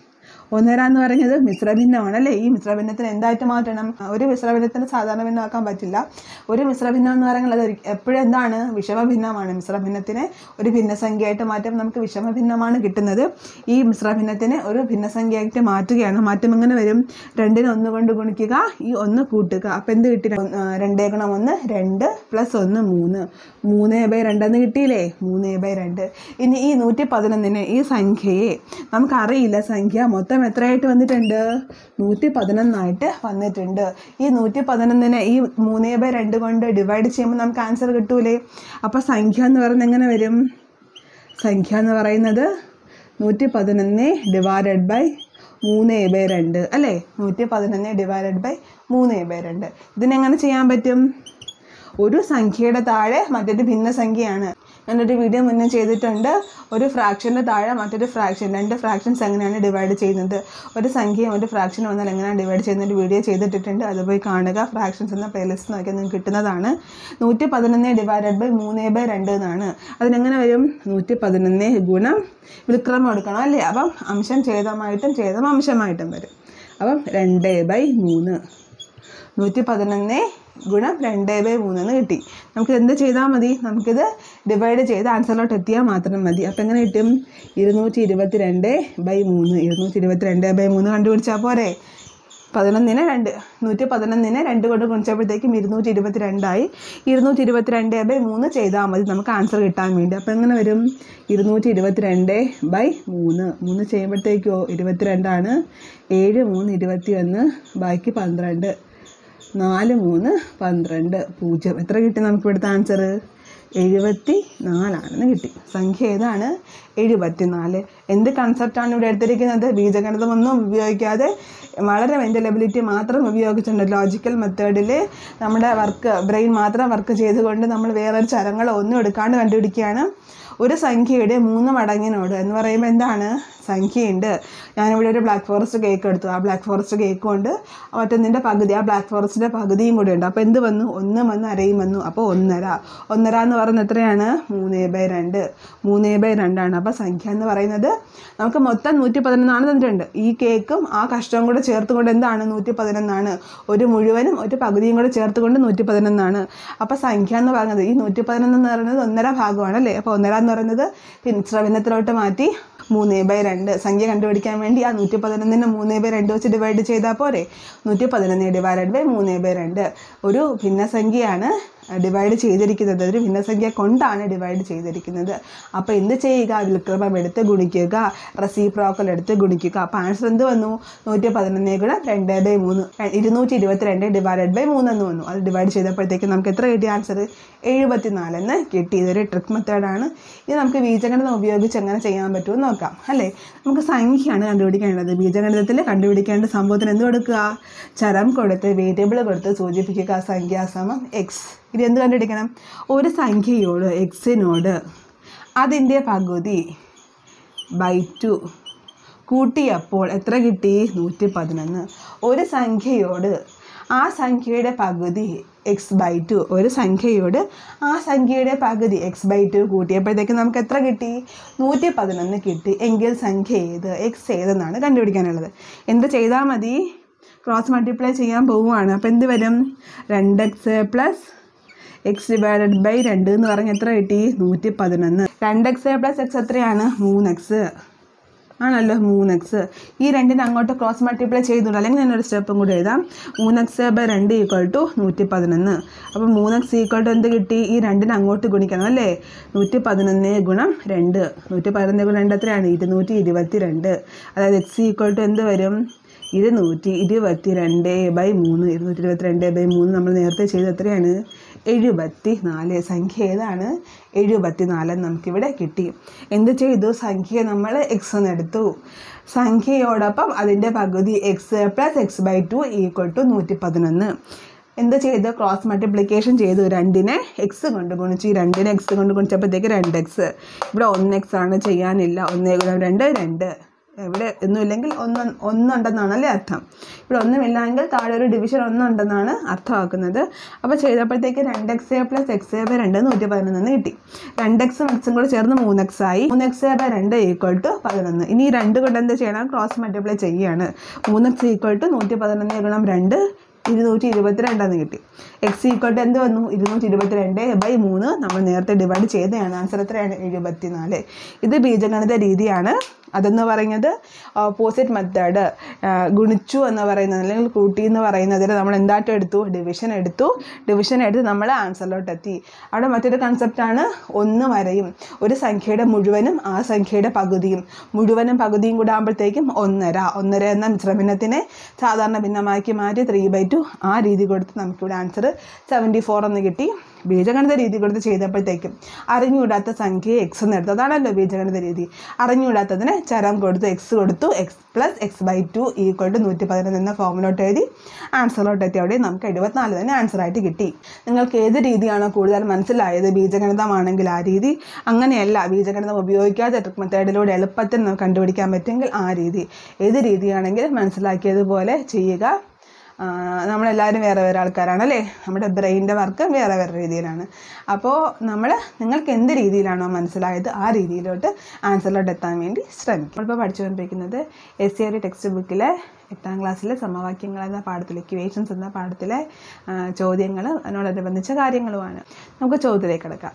ഒന്നര എന്ന് പറയുന്നത് മിശ്രഭിന്നമാണ് അല്ലേ ഈ മിശ്രഭിന്നത്തിന് എന്തായിട്ട് മാറ്റണം ഒരു മിശ്രഭിന്നത്തിന് സാധാരണ ഭിന്നമാക്കാൻ പറ്റില്ല ഒരു മിശ്രഭിന്നം എന്ന് പറയുന്നത് അത് എപ്പോഴും എന്താണ് വിഷമഭിന്നമാണ് മിശ്രഭിന്നത്തിനെ ഒരു ഭിന്നസംഖ്യയായിട്ട് മാറ്റും നമുക്ക് വിഷമഭിന്നമാണ് കിട്ടുന്നത് ഈ മിശ്രഭിന്നത്തിനെ ഒരു ഭിന്നസംഖ്യയായിട്ട് മാറ്റുകയാണ് മാറ്റം എങ്ങനെ വരും രണ്ടിനെ ഒന്ന് കൊണ്ട് ഗുണിക്കുക ഈ ഒന്ന് കൂട്ടുക അപ്പം എന്ത് കിട്ടി ആ, രണ്ടേ ഗുണം ഒന്ന് രണ്ട് പ്ലസ് ഒന്ന് മൂന്ന് മൂന്ന് ബൈ രണ്ടെന്ന് കിട്ടിയില്ലേ മൂന്ന് ബൈ രണ്ട് ഇനി ഈ നൂറ്റി പതിനൊന്നിന് ഈ സംഖ്യയെ നമുക്കറിയില്ല സംഖ്യ മൊത്തം എത്രയായിട്ട് വന്നിട്ടുണ്ട് നൂറ്റി പതിനൊന്നായിട്ട് വന്നിട്ടുണ്ട് ഈ നൂറ്റി പതിനൊന്നിനെ ഈ മൂന്ന് ബൈ രണ്ട് കൊണ്ട് ഡിവൈഡ് ചെയ്യുമ്പോൾ നമുക്ക് ആൻസർ കിട്ടൂലേ അപ്പോൾ സംഖ്യ എന്ന് പറയുന്നത് എങ്ങനെ വരും സംഖ്യ എന്ന് പറയുന്നത് നൂറ്റി പതിനൊന്ന് ഡിവൈഡഡ് ബൈ മൂന്ന് ബൈ രണ്ട് അല്ലേ നൂറ്റി പതിനൊന്ന് ഡിവൈഡഡ് ബൈ മൂന്ന് ബൈ രണ്ട് ഇതിനെങ്ങനെ ചെയ്യാൻ പറ്റും ഒരു സംഖ്യയുടെ താഴെ മറ്റൊരു ഭിന്നസംഖ്യയാണ് ഞാനൊരു വീഡിയോ മുന്നേ ചെയ്തിട്ടുണ്ട് ഒരു ഫ്രാക്ഷൻ്റെ താഴെ മറ്റൊരു ഫ്രാക്ഷൻ രണ്ട് ഫ്രാക്ഷൻസ് എങ്ങനെയാണ് ഡിവൈഡ് ചെയ്യുന്നത് ഒരു സംഖ്യയും ഒരു ഫ്രാക്ഷൻ വന്നാൽ എങ്ങനെയാണ് ഡിവൈഡ് ചെയ്യുന്ന ഒരു വീഡിയോ ചെയ്തിട്ടിട്ടുണ്ട് അത് പോയി കാണുക ഫ്രാക്ഷൻസ് എന്ന പ്ലേലിസ്റ്റ് നോക്കിയാൽ നിങ്ങൾക്ക് കിട്ടുന്നതാണ് നൂറ്റി പതിനൊന്ന് ഡിവൈഡഡ് ബൈ മൂന്ന് ബൈ രണ്ട് എന്നാണ് അതിനെങ്ങനെ വരും നൂറ്റി പതിനൊന്ന് ഗുണം വിക്രമം എടുക്കണം അല്ലേ അപ്പം അംശം ഛേദമായിട്ടും ഛേദം അംശമായിട്ടും വരും അപ്പം രണ്ട് ബൈ മൂന്ന് നൂറ്റി പതിനൊന്ന് ഗുണം രണ്ട് ബൈ മൂന്നെന്ന് കിട്ടി നമുക്ക് എന്ത് ചെയ്താൽ മതി നമുക്കിത് ഡിവൈഡ് ചെയ്ത് ആൻസറിലോട്ട് എത്തിയാൽ മാത്രം മതി അപ്പം എങ്ങനെ കിട്ടും ഇരുന്നൂറ്റി ഇരുപത്തി രണ്ട് ബൈ മൂന്ന് ഇരുന്നൂറ്റി ഇരുപത്തി രണ്ട് ബൈ മൂന്ന് കണ്ടുപിടിച്ചാൽ പോരെ പതിനൊന്നിന് രണ്ട് നൂറ്റി പതിനൊന്നിന് രണ്ട് കൊണ്ട് ഗുണിച്ചപ്പോഴത്തേക്കും ഇരുന്നൂറ്റി ഇരുപത്തി രണ്ടായി ഇരുന്നൂറ്റി ഇരുപത്തി രണ്ട് ബൈ മൂന്ന് ചെയ്താൽ മതി നമുക്ക് ആൻസർ കിട്ടാൻ വേണ്ടി അപ്പോൾ എങ്ങനെ വരും ഇരുന്നൂറ്റി ഇരുപത്തി രണ്ട് ബൈ മൂന്ന് മൂന്ന് ചെയ്യുമ്പോഴത്തേക്കോ ഇരുപത്തിരണ്ടാണ് ഏഴ് മൂന്ന് ഇരുപത്തി ഒന്ന് ബാക്കി പന്ത്രണ്ട് നാല് മൂന്ന് പന്ത്രണ്ട് പൂജ്യം എത്ര കിട്ടി നമുക്ക് ഇവിടുത്തെ ആൻസർ എഴുപത്തി നാലാണെന്ന് കിട്ടി സംഖ്യ ഏതാണ് എഴുപത്തി നാല് എന്ത് കൺസെപ്റ്റാണ് ഇവിടെ എടുത്തിരിക്കുന്നത് ബീജഗണിതമൊന്നും ഉപയോഗിക്കാതെ വളരെ മെൻ്റൽ എബിലിറ്റി മാത്രം ഉപയോഗിച്ചിട്ടുണ്ട് ലോജിക്കൽ മെത്തേഡിൽ നമ്മുടെ വർക്ക് ബ്രെയിൻ മാത്രം വർക്ക് ചെയ്തുകൊണ്ട് നമ്മൾ വേറൊരു ചരങ്ങളോ ഒന്നും എടുക്കാണ്ട് കണ്ടുപിടിക്കുകയാണ് ഒരു സംഖ്യയുടെ മൂന്ന് മടങ്ങിനോട് എന്ന് പറയുമ്പോൾ എന്താണ് സംഖ്യയുണ്ട് ഞാനിവിടെ ഒരു ബ്ലാക്ക് ഫോറസ്റ്റ് കേക്ക് എടുത്തു ആ ബ്ലാക്ക് ഫോറസ്റ്റ് കേക്ക് കൊണ്ട് മറ്റൊന്നിൻ്റെ പകുതി ആ ബ്ലാക്ക് ഫോറസ്റ്റിൻ്റെ പകുതിയും കൂടി ഉണ്ട് അപ്പോൾ എന്ത് വന്നു ഒന്ന് വന്നു അരയും വന്നു അപ്പോൾ ഒന്നര ഒന്നര എന്ന് പറയുന്നത് എത്രയാണ് മൂന്ന് ബൈ രണ്ട് മൂന്ന് ബൈ രണ്ടാണ് അപ്പോൾ സംഖ്യ എന്ന് പറയുന്നത് നമുക്ക് മൊത്തം നൂറ്റി പതിനൊന്നാണ് തന്നിട്ടുണ്ട് ഈ കേക്കും ആ കഷ്ടവും കൂടെ ചേർത്തുകൊണ്ട് എന്താണ് നൂറ്റി പതിനൊന്നാണ് ഒരു മുഴുവനും ഒരു പകുതിയും കൂടെ ചേർത്തുകൊണ്ട് നൂറ്റി പതിനൊന്നാണ് അപ്പോൾ സംഖ്യ എന്ന് പറയുന്നത് ഈ നൂറ്റി പതിനൊന്ന് എന്ന് പറയുന്നത് ഒന്നര ഭാഗമാണ് അല്ലേ അപ്പോൾ ഒന്നര എന്ന് പറയുന്നത് പിൻശ്രവണത്തിലോട്ട് മാറ്റി മൂന്ന് ബൈ രണ്ട് സംഖ്യ കണ്ടുപിടിക്കാൻ വേണ്ടി ആ നൂറ്റി പതിനൊന്നിന് മൂന്ന് ബൈ രണ്ട് വെച്ച് ഡിവൈഡ് ചെയ്താൽ പോരെ നൂറ്റി പതിനൊന്ന് ഡിവൈഡഡ് ബൈ മൂന്ന് ബൈ രണ്ട് ഒരു ഭിന്നസംഖ്യയാണ് ഡിവൈഡ് ചെയ്തിരിക്കുന്നത് ഒരു ഭിന്നസംഖ്യ കൊണ്ടാണ് ഡിവൈഡ് ചെയ്തിരിക്കുന്നത് അപ്പോൾ എന്ത് ചെയ്യുക വിൽക്രമം എടുത്ത് ഗുണിക്കുക റെസിപ്രോക്കൽ എടുത്ത് ഗുണിക്കുക അപ്പോൾ ആൻസർ എന്ത് വന്നു നൂറ്റി പതിനൊന്ന് ഗുണം രണ്ട് ബൈ മൂന്ന് ഇരുന്നൂറ്റി ഇരുപത്തി രണ്ട് ഡിവൈഡഡ് ബൈ മൂന്നെന്ന് വന്നു അത് ഡിവൈഡ് ചെയ്തപ്പോഴത്തേക്ക് നമുക്ക് എത്ര കിട്ടിയ ആൻസർ എഴുപത്തിനാലെന്ന് കിട്ടി ഇതൊരു ട്രിക്ക് മെത്തേഡാണ് ഇത് നമുക്ക് ബീജഗണിതം ഉപയോഗിച്ച് എങ്ങനെ ചെയ്യാൻ പറ്റുമെന്ന് നോക്കാം അല്ലേ നമുക്ക് സംഖ്യയാണ് കണ്ടുപിടിക്കേണ്ടത് ബീജഗണിതത്തിൽ കണ്ടുപിടിക്കേണ്ട സംഭവത്തിന് എന്ത് കൊടുക്കുക ചരം കൊടുത്ത് വേരിയബിൾ കൊടുത്ത് സൂചിപ്പിക്കുക സംഖ്യാസമം എക്സ് ഇത് എന്ത് കണ്ടുപിടിക്കണം ഒരു സംഖ്യയോട് എക്സിനോട് അതിൻ്റെ പകുതി ബൈ ടു കൂട്ടിയപ്പോൾ എത്ര കിട്ടി നൂറ്റി പതിനൊന്ന് ഒരു സംഖ്യയോട് ആ സംഖ്യയുടെ പകുതി എക്സ് ബൈ ടു ഒരു സംഖ്യയോട് ആ സംഖ്യയുടെ പകുതി എക്സ് ബൈ ടു കൂട്ടിയപ്പോഴത്തേക്ക് നമുക്ക് എത്ര കിട്ടി നൂറ്റി പതിനൊന്ന് കിട്ടി എങ്കിൽ സംഖ്യ ഏത് എക്സ് ഏതെന്നാണ് കണ്ടുപിടിക്കാനുള്ളത് എന്ത് ചെയ്താൽ മതി ക്രോസ് മൾട്ടിപ്ലൈ ചെയ്യാൻ പോവുകയാണ് അപ്പോൾ എന്ത് വരും രണ്ട് x plus x divided by രണ്ട് എന്ന് പറഞ്ഞാൽ എത്ര കിട്ടി നൂറ്റി പതിനൊന്ന് രണ്ട് എക്സ് പ്ലസ് എക്സ് എത്രയാണ് മൂന്ന് എക്സ് ആണല്ലോ മൂന്ന് എക്സ് ഈ രണ്ടിന് അങ്ങോട്ട് ക്രോസ് മൾട്ടിപ്ലൈ ചെയ്തുകൊണ്ട് അല്ലെങ്കിൽ ഞാനൊരു സ്റ്റെപ്പും കൂടി എഴുതാം മൂന്ന് എക്സ് ബൈ രണ്ട് ഈക്വൽ ടു നൂറ്റി പതിനൊന്ന് അപ്പോൾ മൂന്ന് എക്സ് ഈക്വൽ ടു എന്ത് കിട്ടി ഈ രണ്ടിന് അങ്ങോട്ട് ഗുണിക്കണം അല്ലേ നൂറ്റി പതിനൊന്ന് ഗുണം രണ്ട് നൂറ്റി പതിനൊന്ന് ഗുണം രണ്ട് എത്രയാണ് ഇരുന്നൂറ്റി ഇരുപത്തി രണ്ട് അതായത് എക്സ് ഈക്വൽ ടു എന്ത് വരും ഇരുന്നൂറ്റി ഇരുപത്തി രണ്ട് ബൈ മൂന്ന് ഇരുന്നൂറ്റി ഇരുപത്തി രണ്ട് ബൈ മൂന്ന് നമ്മൾ നേരത്തെ ചെയ്ത് എത്രയാണ് എഴുപത്തി നാല് സംഖ്യ ഏതാണ് എഴുപത്തി നാല് നമുക്കിവിടെ കിട്ടി എന്ത് ചെയ്തു സംഖ്യ നമ്മൾ എക്സ് എന്ന് എടുത്തു സംഖ്യയോടൊപ്പം അതിൻ്റെ പകുതി x plus x by two equal to നൂറ്റി പതിനൊന്ന് എന്ത് ചെയ്തു ക്രോസ് മൾട്ടിപ്ലിക്കേഷൻ ചെയ്തു രണ്ടിനെ എക്സ് കൊണ്ട് ഗുണിച്ചു ഈ രണ്ടിനെ എക്സ് കൊണ്ട് ഗുണിച്ചപ്പോഴത്തേക്ക് രണ്ട് എക്സ് ഇവിടെ ഒന്ന് എക്സ് ആണ് ചെയ്യാനില്ല ഒന്ന് ഗുണം രണ്ട് രണ്ട് ഇവിടെ ഒന്നുമില്ലെങ്കിൽ ഒന്ന് ഒന്നുണ്ടെന്നാണ് അല്ലേ അർത്ഥം ഇവിടെ ഒന്നുമില്ലെങ്കിൽ താഴെ ഒരു ഡിവിഷൻ ഒന്നുണ്ടെന്നാണ് അർത്ഥമാക്കുന്നത് അപ്പോൾ ചെയ്തപ്പോഴത്തേക്ക് രണ്ട് x A plus x A by രണ്ട് നൂറ്റി പതിനൊന്ന് കിട്ടി രണ്ട് എക്സും എക്സും കൂടെ ചേർന്ന് മൂന്ന് എക്സ് ആയി മൂന്ന് എക്സ് എ ബൈ രണ്ട് ഈക്വൽ ടു പതിനൊന്ന് ഇനി ഈ രണ്ട് കൊണ്ട് എന്ത് ചെയ്യണം ക്രോസ് മൾട്ടിപ്ലൈ ചെയ്യുകയാണ് മൂന്ന് എക്സ് ഈക്വൽ ടു നൂറ്റി പതിനൊന്ന് ഗുണം രണ്ട് ഇരുന്നൂറ്റി ഇരുപത്തിരണ്ടെന്ന് കിട്ടി എക്സ് ഈക്വൽ ടു എന്ത് വന്നു ഇരുന്നൂറ്റി ഇരുപത്തിരണ്ട് ബൈ മൂന്ന് നമ്മൾ നേരത്തെ ഡിവൈഡ് ചെയ്തതാണ് ആൻസർ എത്രയാണ് എഴുപത്തിനാല് ഇത് ബീജഗണിത രീതിയാണ് അതെന്ന് പറയുന്നത് ഓപ്പോസിറ്റ് മെത്തേഡ് ഗുണിച്ചു എന്ന് പറയുന്നത് അല്ലെങ്കിൽ കൂട്ടി എന്ന് പറയുന്നതിൽ നമ്മൾ എന്തായിട്ട് എടുത്തു ഡിവിഷൻ എടുത്തു ഡിവിഷൻ എടുത്ത് നമ്മൾ ആൻസറിലോട്ട് എത്തി അവിടെ മറ്റൊരു കൺസെപ്റ്റാണ് ഒന്ന് വരെയും ഒരു സംഖ്യയുടെ മുഴുവനും ആ സംഖ്യയുടെ പകുതിയും മുഴുവനും പകുതിയും കൂടെ ആകുമ്പോഴത്തേക്കും ഒന്നര ഒന്നര എന്ന മിശ്രഭിന്നത്തിനെ സാധാരണ ഭിന്നമാക്കി മാറ്റി ത്രീ ബൈ ടു ആ രീതി കൊടുത്ത് നമുക്കിവിടെ ആൻസർ സെവൻറ്റി ഫോർ എന്ന് കിട്ടി ബീജഗണിത രീതി കൊടുത്ത് ചെയ്തപ്പോഴത്തേക്കും അറിഞ്ഞുകൂടാത്ത സംഖ്യ എക്സ് എന്ന് എടുത്തു അതാണല്ലോ ബീജഗണിത രീതി അറിഞ്ഞുകൂടാത്തതിന് ചരം കൊടുത്തു എക്സ് കൊടുത്തു x plus x by two equal to നൂറ്റി പതിനൊന്ന് എന്ന ഫോമിലോട്ട് എഴുതി ആൻസറിലോട്ട് എത്തിയവിടെ നമുക്ക് എഴുപത്തിനാല് തന്നെ ആൻസറായിട്ട് കിട്ടി നിങ്ങൾക്ക് ഏത് രീതിയാണോ കൂടുതൽ മനസ്സിലായത് ബീജഗണിതമാണെങ്കിൽ ആ രീതി അങ്ങനെയല്ല ബീജഗണിതം ഉപയോഗിക്കാതെ ട്രിക്ക് മെത്തേഡിലൂടെ എളുപ്പത്തിൽ നമുക്ക് കണ്ടുപിടിക്കാൻ പറ്റുമെങ്കിൽ ആ രീതി ഏത് രീതിയാണെങ്കിൽ മനസ്സിലാക്കിയതുപോലെ ചെയ്യുക ആ, നമ്മളെല്ലാവരും വേറെ വേറെ ആൾക്കാരാണ് അല്ലേ നമ്മുടെ ബ്രെയിനിൻ്റെ വർക്ക് വേറെ വേറെ രീതിയിലാണ് അപ്പോൾ നമ്മൾ നിങ്ങൾക്ക് എന്ത് രീതിയിലാണോ മനസ്സിലായത് ആ രീതിയിലോട്ട് ആൻസറിലോട്ട് എത്താൻ വേണ്ടി ശ്രമിക്കും നമ്മളിപ്പോൾ പഠിച്ചുകൊണ്ടിരിക്കുന്നത് എസ് സി ആർ ടെക്സ്റ്റ് ബുക്കിലെ എട്ടാം ക്ലാസ്സിലെ സമവാക്യങ്ങൾ എന്ന പാഠത്തിലെ ഇക്വേഷൻസ് എന്ന പാഠത്തിലെ ചോദ്യങ്ങൾ അതിനോടനുബന്ധിച്ച കാര്യങ്ങളുമാണ് നമുക്ക് ചോദ്യത്തിലേക്ക് കിടക്കാം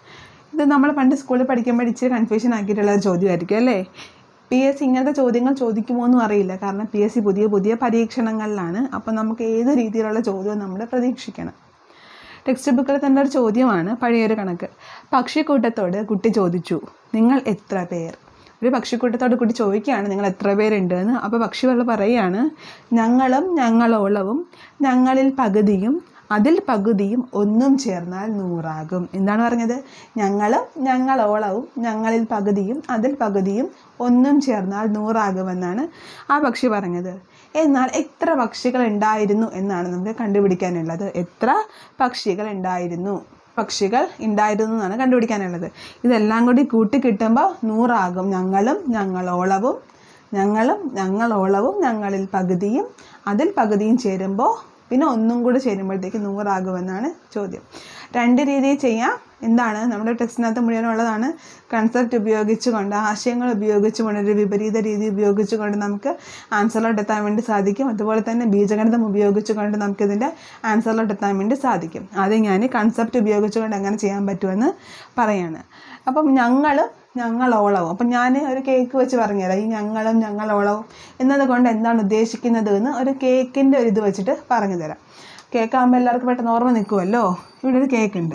ഇത് നമ്മൾ പണ്ട് സ്കൂളിൽ പഠിക്കുമ്പോൾ ഇച്ചിരി കൺഫ്യൂഷൻ ആക്കിയിട്ടുള്ള ഒരു ചോദ്യമായിരിക്കും അല്ലേ പി എസ് സി ഇങ്ങനത്തെ ചോദ്യങ്ങൾ ചോദിക്കുമോ എന്നും അറിയില്ല കാരണം പി എസ് സി പുതിയ പുതിയ പരീക്ഷണങ്ങളിലാണ് അപ്പോൾ നമുക്ക് ഏത് രീതിയിലുള്ള ചോദ്യവും നമ്മൾ പ്രതീക്ഷിക്കണം ടെക്സ്റ്റ് ബുക്കിൽ തന്നെ ഒരു ചോദ്യമാണ് പഴയൊരു കണക്ക് പക്ഷിക്കൂട്ടത്തോട് കുട്ടി ചോദിച്ചു നിങ്ങൾ എത്ര പേർ ഒരു പക്ഷിക്കൂട്ടത്തോട് കുട്ടി ചോദിക്കുകയാണ് നിങ്ങൾ എത്ര പേരുണ്ട് എന്ന് അപ്പോൾ പക്ഷികൾ പറയുകയാണ് ഞങ്ങളും ഞങ്ങളോളവും ഞങ്ങളിൽ പകുതിയും അതിൽ പകുതിയും ഒന്നും ചേർന്നാൽ നൂറാകും എന്താണ് പറഞ്ഞത് ഞങ്ങളും ഞങ്ങളോളവും ഞങ്ങളിൽ പകുതിയും അതിൽ പകുതിയും ഒന്നും ചേർന്നാൽ നൂറാകുമെന്നാണ് ആ പക്ഷി പറഞ്ഞത് എന്നാൽ എത്ര പക്ഷികൾ ഉണ്ടായിരുന്നു എന്നാണ് നമുക്ക് കണ്ടുപിടിക്കാനുള്ളത് എത്ര പക്ഷികൾ ഉണ്ടായിരുന്നു പക്ഷികൾ ഉണ്ടായിരുന്നു എന്നാണ് കണ്ടുപിടിക്കാനുള്ളത് ഇതെല്ലാം കൂടി കൂട്ടി കിട്ടുമ്പോൾ നൂറാകും ഞങ്ങളും ഞങ്ങളോളവും ഞങ്ങളും ഞങ്ങളോളവും ഞങ്ങളിൽ പകുതിയും അതിൽ പകുതിയും ചേരുമ്പോൾ പിന്നെ ഒന്നും കൂടി ചേരുമ്പോഴത്തേക്ക് നൂറാകുമെന്നാണ് ചോദ്യം രണ്ട് രീതിയിൽ ചെയ്യാം എന്താണ് നമ്മുടെ ടെക്സ്റ്റിനകത്ത് മുഴുവനുള്ളതാണ് കൺസെപ്റ്റ് ഉപയോഗിച്ചുകൊണ്ട് ആശയങ്ങൾ ഉപയോഗിച്ചുകൊണ്ട് ഒരു വിപരീത രീതി ഉപയോഗിച്ചുകൊണ്ട് നമുക്ക് ആൻസറിലോട്ട് എത്താൻ വേണ്ടി സാധിക്കും അതുപോലെ തന്നെ ബീജഗണിതം ഉപയോഗിച്ചുകൊണ്ട് നമുക്കിതിൻ്റെ ആൻസറിലോട്ട് എത്താൻ വേണ്ടി സാധിക്കും ആദ്യം ഞാൻ കൺസെപ്റ്റ് ഉപയോഗിച്ചുകൊണ്ട് എങ്ങനെ ചെയ്യാൻ പറ്റുമെന്ന് പറയാണ് അപ്പം ഞങ്ങളും ഞങ്ങളോളവും അപ്പം ഞാൻ ഒരു കേക്ക് വെച്ച് പറഞ്ഞുതരാം ഈ ഞങ്ങളും ഞങ്ങളോളവും എന്നതുകൊണ്ട് എന്താണ് ഉദ്ദേശിക്കുന്നത് എന്ന് ഒരു കേക്കിൻ്റെ ഒരു ഇത് വെച്ചിട്ട് പറഞ്ഞു തരാം കേക്കാകുമ്പോൾ എല്ലാവർക്കും പെട്ടെന്ന് ഓർമ്മ നിൽക്കുമല്ലോ ഇവിടെ ഒരു കേക്ക് ഉണ്ട്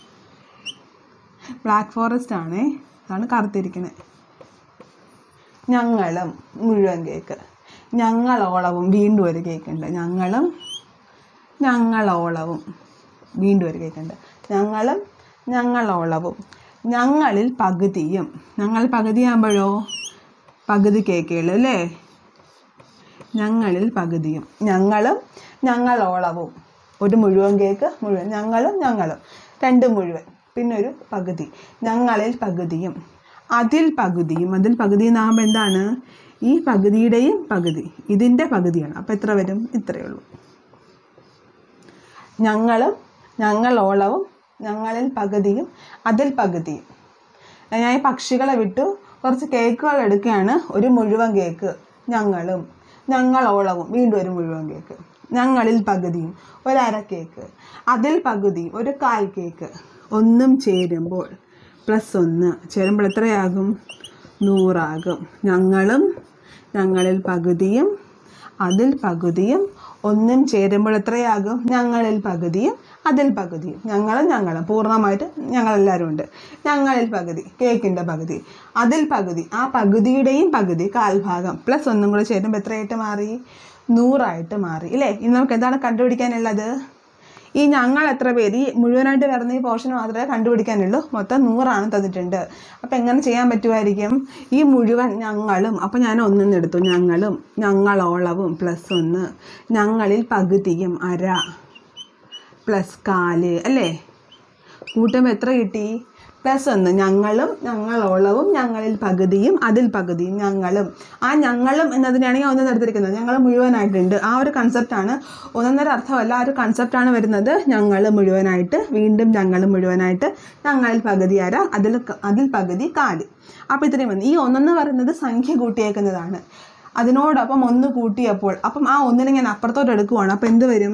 ബ്ലാക്ക് ഫോറസ്റ്റ് ആണേ അതാണ് കറുത്തിരിക്കുന്നത് ഞങ്ങളും മുഴുവൻ കേക്ക് ഞങ്ങളോളവും വീണ്ടും ഒരു കേക്ക് ഉണ്ട് ഞങ്ങളും ഞങ്ങളോളവും വീണ്ടും ഒരു കേക്ക് ഉണ്ട് ഞങ്ങളും ഞങ്ങളോളവും ഞങ്ങളിൽ പകുതിയും ഞങ്ങൾ പകുതിയാകുമ്പോഴോ പകുതി കേക്കുകൾ അല്ലേ ഞങ്ങളിൽ പകുതിയും ഞങ്ങളും ഞങ്ങളോളവും ഒരു മുഴുവൻ കേക്ക് മുഴുവൻ ഞങ്ങളും ഞങ്ങളും രണ്ട് മുഴുവൻ പിന്നെ ഒരു പകുതി ഞങ്ങളിൽ പകുതിയും അതിൽ പകുതിയും അതിൽ പകുതി എന്നാകുമ്പോൾ എന്താണ് ഈ പകുതിയുടെയും പകുതി ഇതിൻ്റെ പകുതിയാണ് അപ്പോൾ എത്ര വരും ഇത്രയേ ഉള്ളൂ ഞങ്ങളും ഞങ്ങളോളവും ഞങ്ങളിൽ പകുതിയും അതിൽ പകുതിയും ഞാൻ ഈ പക്ഷികളെ വിട്ടു കുറച്ച് കേക്കുകൾ എടുക്കുകയാണ് ഒരു മുഴുവൻ കേക്ക് ഞങ്ങളും ഞങ്ങളോളവും വീണ്ടും ഒരു മുഴുവൻ കേക്ക് ഞങ്ങളിൽ പകുതിയും ഒരു അര കേക്ക് അതിൽ പകുതിയും ഒരു കാൽ കേക്ക് ഒന്നും ചേരുമ്പോൾ പ്ലസ് ഒന്ന് ചേരുമ്പോൾ എത്രയാകും നൂറാകും ഞങ്ങളും ഞങ്ങളിൽ പകുതിയും അതിൽ പകുതിയും ഒന്നും ചേരുമ്പോൾ എത്രയാകും ഞങ്ങളിൽ പകുതിയും അതിൽ പകുതിയും ഞങ്ങളും ഞങ്ങളും പൂർണ്ണമായിട്ട് ഞങ്ങളെല്ലാവരും ഉണ്ട് ഞങ്ങളിൽ പകുതി കേക്കിൻ്റെ പകുതി അതിൽ പകുതി ആ പകുതിയുടെയും പകുതി കാൽഭാഗം പ്ലസ് ഒന്നും കൂടെ ചേരുമ്പോൾ എത്രയായിട്ട് മാറി നൂറായിട്ട് മാറി ഇല്ലേ ഇനി നമുക്ക് എന്താണ് കണ്ടുപിടിക്കാനുള്ളത് ഈ ഞങ്ങൾ എത്ര പേര് ഈ മുഴുവനായിട്ട് വരുന്ന ഈ പോർഷൻ മാത്രമേ കണ്ടുപിടിക്കാനുള്ളൂ മൊത്തം നൂറാണ് തന്നിട്ടുണ്ട് അപ്പം എങ്ങനെ ചെയ്യാൻ പറ്റുമായിരിക്കും ഈ മുഴുവൻ ഞങ്ങളും അപ്പം ഞാൻ ഒന്നിന്ന് എടുത്തു ഞങ്ങളും ഞങ്ങളോളവും പ്ലസ് ഒന്ന് ഞങ്ങളിൽ പകുതിയും അര പ്ലസ് കാല് അല്ലേ കൂട്ടുമ്പോൾ എത്ര കിട്ടി പ്ലസ് ഒന്ന് ഞങ്ങളും ഞങ്ങളോളവും ഞങ്ങളിൽ പകുതിയും അതിൽ പകുതിയും ഞങ്ങളും ആ ഞങ്ങളും എന്നതിനാണ് ഞാൻ ഒന്ന് എടുത്തിരിക്കുന്നത് ഞങ്ങൾ മുഴുവനായിട്ടുണ്ട് ആ ഒരു കൺസെപ്റ്റാണ് ഒന്നൊന്നര അർത്ഥമല്ല ആ ഒരു കൺസെപ്റ്റാണ് വരുന്നത് ഞങ്ങൾ മുഴുവനായിട്ട് വീണ്ടും ഞങ്ങൾ മുഴുവനായിട്ട് ഞങ്ങളിൽ പകുതി അര അതിൽ ക- അതിൽ പകുതി കാല് അപ്പോൾ ഇത്രയും വന്നു ഈ ഒന്നെന്ന് പറയുന്നത് സംഖ്യ കൂട്ടിയേക്കുന്നതാണ് അതിനോടൊപ്പം ഒന്ന് കൂട്ടിയപ്പോൾ അപ്പം ആ ഒന്നിനെ ഞാൻ അപ്പുറത്തോട്ട് എടുക്കുവാണ് അപ്പോൾ എന്ത് വരും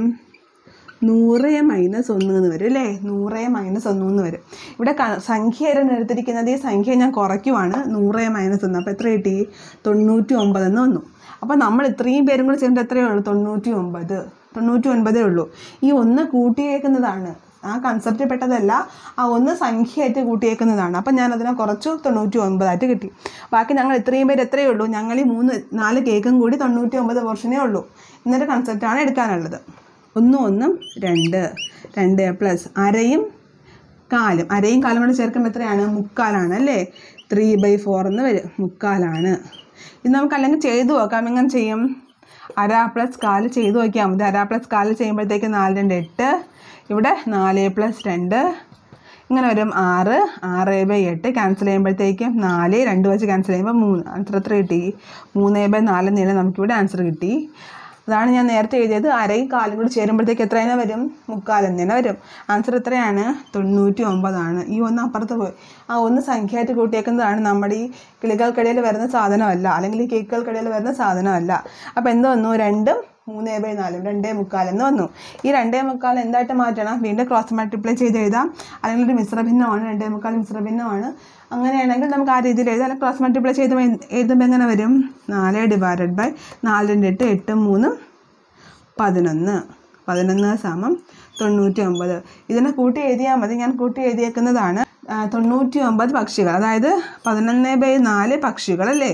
നൂറ് മൈനസ് ഒന്ന് എന്ന് വരും അല്ലേ നൂറ് മൈനസ് ഒന്ന് എന്ന് വരും ഇവിടെ ക- സംഖ്യ ആയിരുന്നു എടുത്തിരിക്കുന്നത് ഈ സംഖ്യ ഞാൻ കുറയ്ക്കുവാണ് നൂറ് മൈനസ് ഒന്ന് അപ്പോൾ എത്ര കിട്ടി തൊണ്ണൂറ്റി ഒമ്പതെന്ന് വന്നു അപ്പോൾ നമ്മൾ ഇത്രയും പേരും കൂടി ചേർന്നിട്ട് എത്രയേ ഉള്ളൂ തൊണ്ണൂറ്റി ഒമ്പത് തൊണ്ണൂറ്റി ഒൻപതേ ഉള്ളൂ ഈ ഒന്ന് കൂട്ടിയേക്കുന്നതാണ് ആ കൺസെപ്റ്റ് പെട്ടതല്ല ആ ഒന്ന് സംഖ്യയായിട്ട് കൂട്ടിയേക്കുന്നതാണ് അപ്പം ഞാൻ അതിനെ കുറച്ചു തൊണ്ണൂറ്റി ഒൻപതായിട്ട് കിട്ടി ബാക്കി ഞങ്ങൾ ഇത്രയും പേര് എത്രയേ ഉള്ളൂ ഞങ്ങൾ ഈ മൂന്ന് നാല് കേക്കും കൂടി തൊണ്ണൂറ്റി ഒമ്പത് പോർഷനേ ഉള്ളൂ ഇന്നൊരു കൺസെപ്റ്റാണ് എടുക്കാനുള്ളത് ഒന്നും ഒന്നും രണ്ട് രണ്ട് പ്ലസ് അരയും കാലും അരയും കാലും കൂടെ ചേർക്കുമ്പോൾ എത്രയാണ് മുക്കാലാണ് അല്ലേ ത്രീ ബൈ ഫോർ എന്ന് വരും മുക്കാലാണ് ഇത് നമുക്ക് അല്ലെങ്കിൽ ചെയ്തു നോക്കാം എങ്ങനെ ചെയ്യും അര പ്ലസ് കാല് ചെയ്തു നോക്കിയാൽ മതി അര പ്ലസ് കാല് ചെയ്യുമ്പോഴത്തേക്ക് നാല് രണ്ട് എട്ട് ഇവിടെ നാല് പ്ലസ് രണ്ട് ഇങ്ങനെ വരും ആറ് ആറ് ബൈ എട്ട് ക്യാൻസൽ ചെയ്യുമ്പോഴത്തേക്കും നാല് രണ്ട് വെച്ച് ക്യാൻസൽ ചെയ്യുമ്പോൾ മൂന്ന് ആൻസർ എത്ര കിട്ടി മൂന്ന് ബൈ നാല് നില നമുക്കിവിടെ ആൻസർ കിട്ടി അതാണ് ഞാൻ നേരത്തെ എഴുതിയത് അരയും കാലും കൂടി ചേരുമ്പോഴത്തേക്ക് എത്ര തന്നെ വരും മുക്കാലും തന്നെ വരും ആൻസർ എത്രയാണ് തൊണ്ണൂറ്റി ഒമ്പതാണ് ഈ ഒന്ന് അപ്പുറത്ത് പോയി ആ ഒന്ന് സംഖ്യയായിട്ട് കൂട്ടിയേക്കുന്നതാണ് നമ്മുടെ ഈ കിളികൾക്കിടയിൽ വരുന്ന സാധനമല്ല അല്ലെങ്കിൽ ഈ കേക്കുകൾക്കിടയിൽ വരുന്ന സാധനമല്ല അപ്പോൾ എന്ത് വന്നു രണ്ടും മൂന്ന് ബൈ നാലും രണ്ടേ മുക്കാലെന്ന് വന്നു ഈ രണ്ടേ മുക്കാൽ എന്തായിട്ട് മാറ്റണം വീണ്ടും ക്രോസ് മൾട്ടിപ്ലൈ ചെയ്ത് എഴുതാം അല്ലെങ്കിൽ ഒരു മിശ്രഭിന്നമാണ് രണ്ടേ മുക്കാൽ മിശ്രഭിന്നമാണ് അങ്ങനെയാണെങ്കിൽ നമുക്ക് ആ രീതിയിൽ എഴുതാം അല്ലെങ്കിൽ ക്രോസ് മൾട്ടിപ്ലൈ ചെയ്ത് എ- എഴുതുമ്പോൾ എങ്ങനെ വരും നാല് ഡിവൈഡഡ് ബൈ നാല് രണ്ട് എട്ട് എട്ട് മൂന്നും പതിനൊന്ന് പതിനൊന്ന് സമം തൊണ്ണൂറ്റി ഒമ്പത് ഇതിനെ കൂട്ടി എഴുതിയാൽ മതി ഞാൻ കൂട്ടി എഴുതിയേക്കുന്നതാണ് ആ, തൊണ്ണൂറ്റി ഒമ്പത് പക്ഷികൾ അതായത് പതിനൊന്ന് ബൈ നാല് പക്ഷികൾ അല്ലേ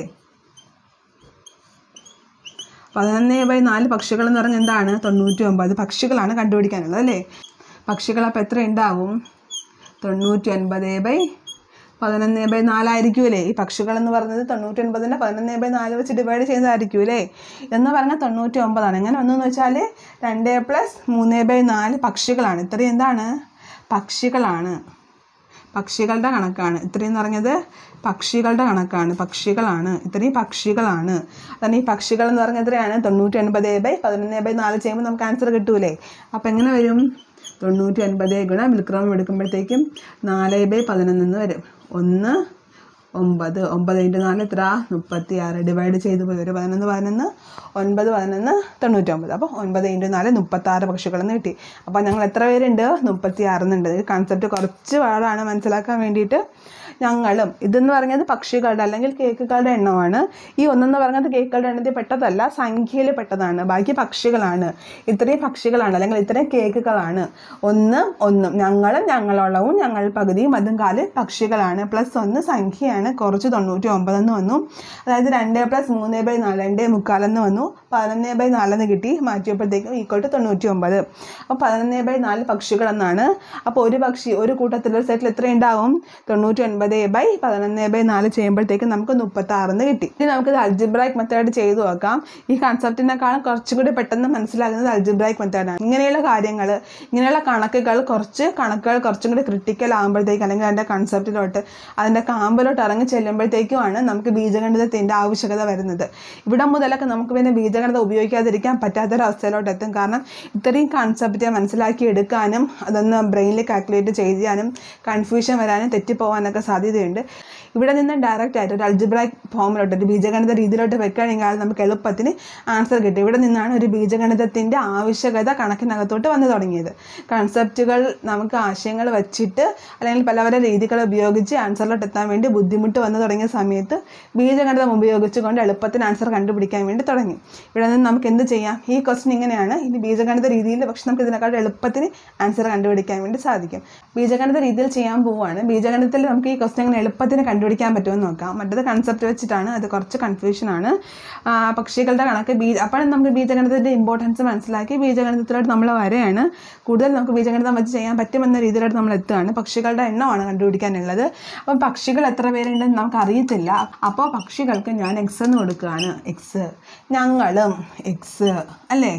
പതിനൊന്ന് ബൈ നാല് പക്ഷികൾ എന്ന് പറഞ്ഞാൽ എന്താണ് തൊണ്ണൂറ്റി ഒമ്പത് പക്ഷികളാണ് കണ്ടുപിടിക്കാനുള്ളത് അല്ലേ പക്ഷികൾ അപ്പോൾ എത്ര ഉണ്ടാവും തൊണ്ണൂറ്റി ഒൻപത് ബൈ പതിനൊന്ന് ബൈ നാലായിരിക്കൂലേ ഈ പക്ഷികൾ എന്ന് പറയുന്നത് തൊണ്ണൂറ്റി ഒൻപതിനെ പതിനൊന്ന് ബൈ നാല് വെച്ച് ഡിവൈഡ് ചെയ്തതായിരിക്കൂലേ എന്ന് പറഞ്ഞാൽ തൊണ്ണൂറ്റി ഒമ്പതാണ് എങ്ങനെ ഒന്നെന്ന് വെച്ചാൽ രണ്ട് പ്ലസ് മൂന്ന് ബൈ നാല് പക്ഷികളാണ് ഇത്രയും എന്താണ് പക്ഷികളാണ് പക്ഷികളുടെ കണക്കാണ് ഇത്രയും പറഞ്ഞത് പക്ഷികളുടെ കണക്കാണ് പക്ഷികളാണ് ഇത്രയും പക്ഷികളാണ് അതാണ് ഈ പക്ഷികൾ എന്ന് പറഞ്ഞത് എത്രയാണ് തൊണ്ണൂറ്റി ഒൻപത് ബൈ പതിനൊന്ന് ബൈ നാല് ചെയ്യുമ്പോൾ നമുക്ക് ആൻസർ കിട്ടൂലേ അപ്പം എങ്ങനെ വരും തൊണ്ണൂറ്റി ഒൻപത് ഗുണം വിൽക്രമം എടുക്കുമ്പോഴത്തേക്കും നാല് ബൈ പതിനൊന്ന് വരും ഒന്ന് ഒമ്പത് ഒമ്പത് ഇൻറ്റു നാല് എത്ര മുപ്പത്തി ആറ് ഡിവൈഡ് ചെയ്ത് പോയി ഒരു പതിനൊന്ന് പതിനൊന്ന് ഒൻപത് പതിനൊന്ന് തൊണ്ണൂറ്റൊമ്പത് അപ്പോൾ ഒൻപത് ഇൻറ്റു നാല് മുപ്പത്താറ് പക്ഷികളെന്ന് കിട്ടി അപ്പോൾ ഞങ്ങൾ എത്ര പേരുണ്ട് മുപ്പത്തി ആറെന്നുണ്ട് ഈ കൺസെപ്റ്റ് കുറച്ച് പാടാണ് മനസ്സിലാക്കാൻ വേണ്ടിയിട്ട് ഞങ്ങളും ഇതെന്ന് പറഞ്ഞത് പക്ഷികളുടെ അല്ലെങ്കിൽ കേക്കുകളുടെ എണ്ണമാണ് ഈ ഒന്നെന്ന് പറഞ്ഞത് കേക്കുകളുടെ എണ്ണത്തിൽ പെട്ടതല്ല സംഖ്യയിൽ പെട്ടതാണ് ബാക്കി പക്ഷികളാണ് ഇത്രയും പക്ഷികളാണ് അല്ലെങ്കിൽ ഇത്രയും കേക്കുകളാണ് ഒന്ന് ഒന്നും ഞങ്ങളും ഞങ്ങളോളവും ഞങ്ങൾ പകുതിയും അതും കാല് പക്ഷികളാണ് പ്ലസ് ഒന്ന് സംഖ്യയാണ് കുറച്ച് തൊണ്ണൂറ്റി ഒമ്പതെന്ന് വന്നു അതായത് രണ്ട് പ്ലസ് മൂന്ന് ബൈ നാല് രണ്ടേ മുക്കാലെന്ന് വന്നു പതിനൊന്ന് ബൈ നാലെന്ന് കിട്ടി മാറ്റിയപ്പോഴത്തേക്കും ഈക്വൽ ടു തൊണ്ണൂറ്റി ഒമ്പത് അപ്പോൾ പതിനൊന്ന് ബൈ നാല് പക്ഷികളെന്നാണ് അപ്പോൾ ഒരു പക്ഷി ഒരു കൂട്ടത്തിൽ ഒരു സെറ്റിൽ എത്ര ഉണ്ടാവും തൊണ്ണൂറ്റി ഒൻപത് ബൈ പതിനൊന്ന് ബൈ നാല് ചെയ്യുമ്പോഴത്തേക്കും നമുക്ക് മുപ്പത്തി ആറെന്ന് കിട്ടി ഇനി നമുക്ക് അൽജിബ്രായിക് മെത്തേഡ് ചെയ്തു നോക്കാം ഈ കൺസെപ്റ്റിനേക്കാളും കുറച്ചുകൂടി പെട്ടെന്ന് മനസ്സിലാകുന്നത് അൽജിബ്രായിക് മെത്തേഡാണ് ഇങ്ങനെയുള്ള കാര്യങ്ങൾ ഇങ്ങനെയുള്ള കണക്കുകൾ കുറച്ച് കണക്കുകൾ കുറച്ചും കൂടി ക്രിട്ടിക്കൽ ആകുമ്പോഴത്തേക്കും അല്ലെങ്കിൽ അതിൻ്റെ കൺസെപ്റ്റിലോട്ട് അതിൻ്റെ കാമ്പിലോട്ട് ഇറങ്ങി ചെല്ലുമ്പോഴത്തേക്കുമാണ് നമുക്ക് ബീജഗണിതത്തിൻ്റെ ആവശ്യകത വരുന്നത് ഇവിടെ മുതലൊക്കെ നമുക്ക് പിന്നെ ബീജഗണിതം ഉപയോഗിക്കാതിരിക്കാൻ പറ്റാത്തൊരവസ്ഥയിലോട്ട് എത്തും കാരണം ഇത്രയും കൺസെപ്റ്റ് മനസ്സിലാക്കി എടുക്കാനും അതൊന്ന് ബ്രെയിനിൽ കാൽക്കുലേറ്റ് ചെയ്യാനും കൺഫ്യൂഷൻ വരാനും തെറ്റിപ്പോകാനൊക്കെ സാധ്യതയുണ്ട് ഇവിടെ നിന്ന് ഡയറക്റ്റ് ആയിട്ട് ഒരു അൽജിബ്രായിക് ഫോമിലോട്ട് ഒരു ബീജഗണിത രീതിയിലോട്ട് വെക്കുകയാണെങ്കിൽ നമുക്ക് എളുപ്പത്തിന് ആൻസർ കിട്ടും ഇവിടെ നിന്നാണ് ഒരു ബീജഗണിതത്തിൻ്റെ ആവശ്യകത കണക്കിനകത്തോട്ട് വന്നു തുടങ്ങിയത് കൺസെപ്റ്റുകൾ നമുക്ക് ആശയങ്ങൾ വെച്ചിട്ട് അല്ലെങ്കിൽ പല പല രീതികൾ ഉപയോഗിച്ച് ആൻസറിലോട്ട് എത്താൻ വേണ്ടി ബുദ്ധിമുട്ട് വന്നു തുടങ്ങിയ സമയത്ത് ബീജഗണിതം ഉപയോഗിച്ചുകൊണ്ട് എളുപ്പത്തിന് ആൻസർ കണ്ടുപിടിക്കാൻ വേണ്ടി തുടങ്ങി ഇവിടെ നിന്ന് നമുക്ക് എന്ത് ചെയ്യാം ഈ ക്വസ്റ്റ്യൻ ഇങ്ങനെയാണ് ഇനി ബീജഗണിത രീതിയിൽ പക്ഷെ നമുക്ക് ഇതിനെക്കാളും എളുപ്പത്തിന് ആൻസർ കണ്ടുപിടിക്കാൻ വേണ്ടി സാധിക്കും ബീജഗണിത രീതിയിൽ ചെയ്യാൻ പോവുകയാണ് ബീജഗണിതത്തിൽ നമുക്ക് ഈ ക്വസ്റ്റ്യൻ എങ്ങനെ എളുപ്പത്തിന് കണ്ടുപിടിക്കാൻ പറ്റുമെന്ന് നോക്കാം മറ്റേത് കൺസെപ്റ്റ് വെച്ചിട്ടാണ് അത് കുറച്ച് കൺഫ്യൂഷനാണ് പക്ഷികളുടെ കണക്ക് ബീജ അപ്പോഴും നമുക്ക് ബീജഗണിതത്തിൻ്റെ ഇമ്പോർട്ടൻസ് മനസ്സിലാക്കി ബീജഗണിതത്തിലോട്ട് നമ്മൾ വരെയാണ് കൂടുതൽ നമുക്ക് ബീജഗണിതം വെച്ച് ചെയ്യാൻ പറ്റുമെന്ന രീതിയിലോട്ട് നമ്മൾ എത്തുകയാണ് പക്ഷികളുടെ എണ്ണമാണ് കണ്ടുപിടിക്കാനുള്ളത് അപ്പം പക്ഷികൾ എത്ര പേരുണ്ടെന്ന് നമുക്ക് അറിയത്തില്ല അപ്പോൾ പക്ഷികൾക്ക് ഞാൻ എക്സ് എന്ന് കൊടുക്കുകയാണ് എക്സ് ഞങ്ങളും എക്സ് അല്ലേ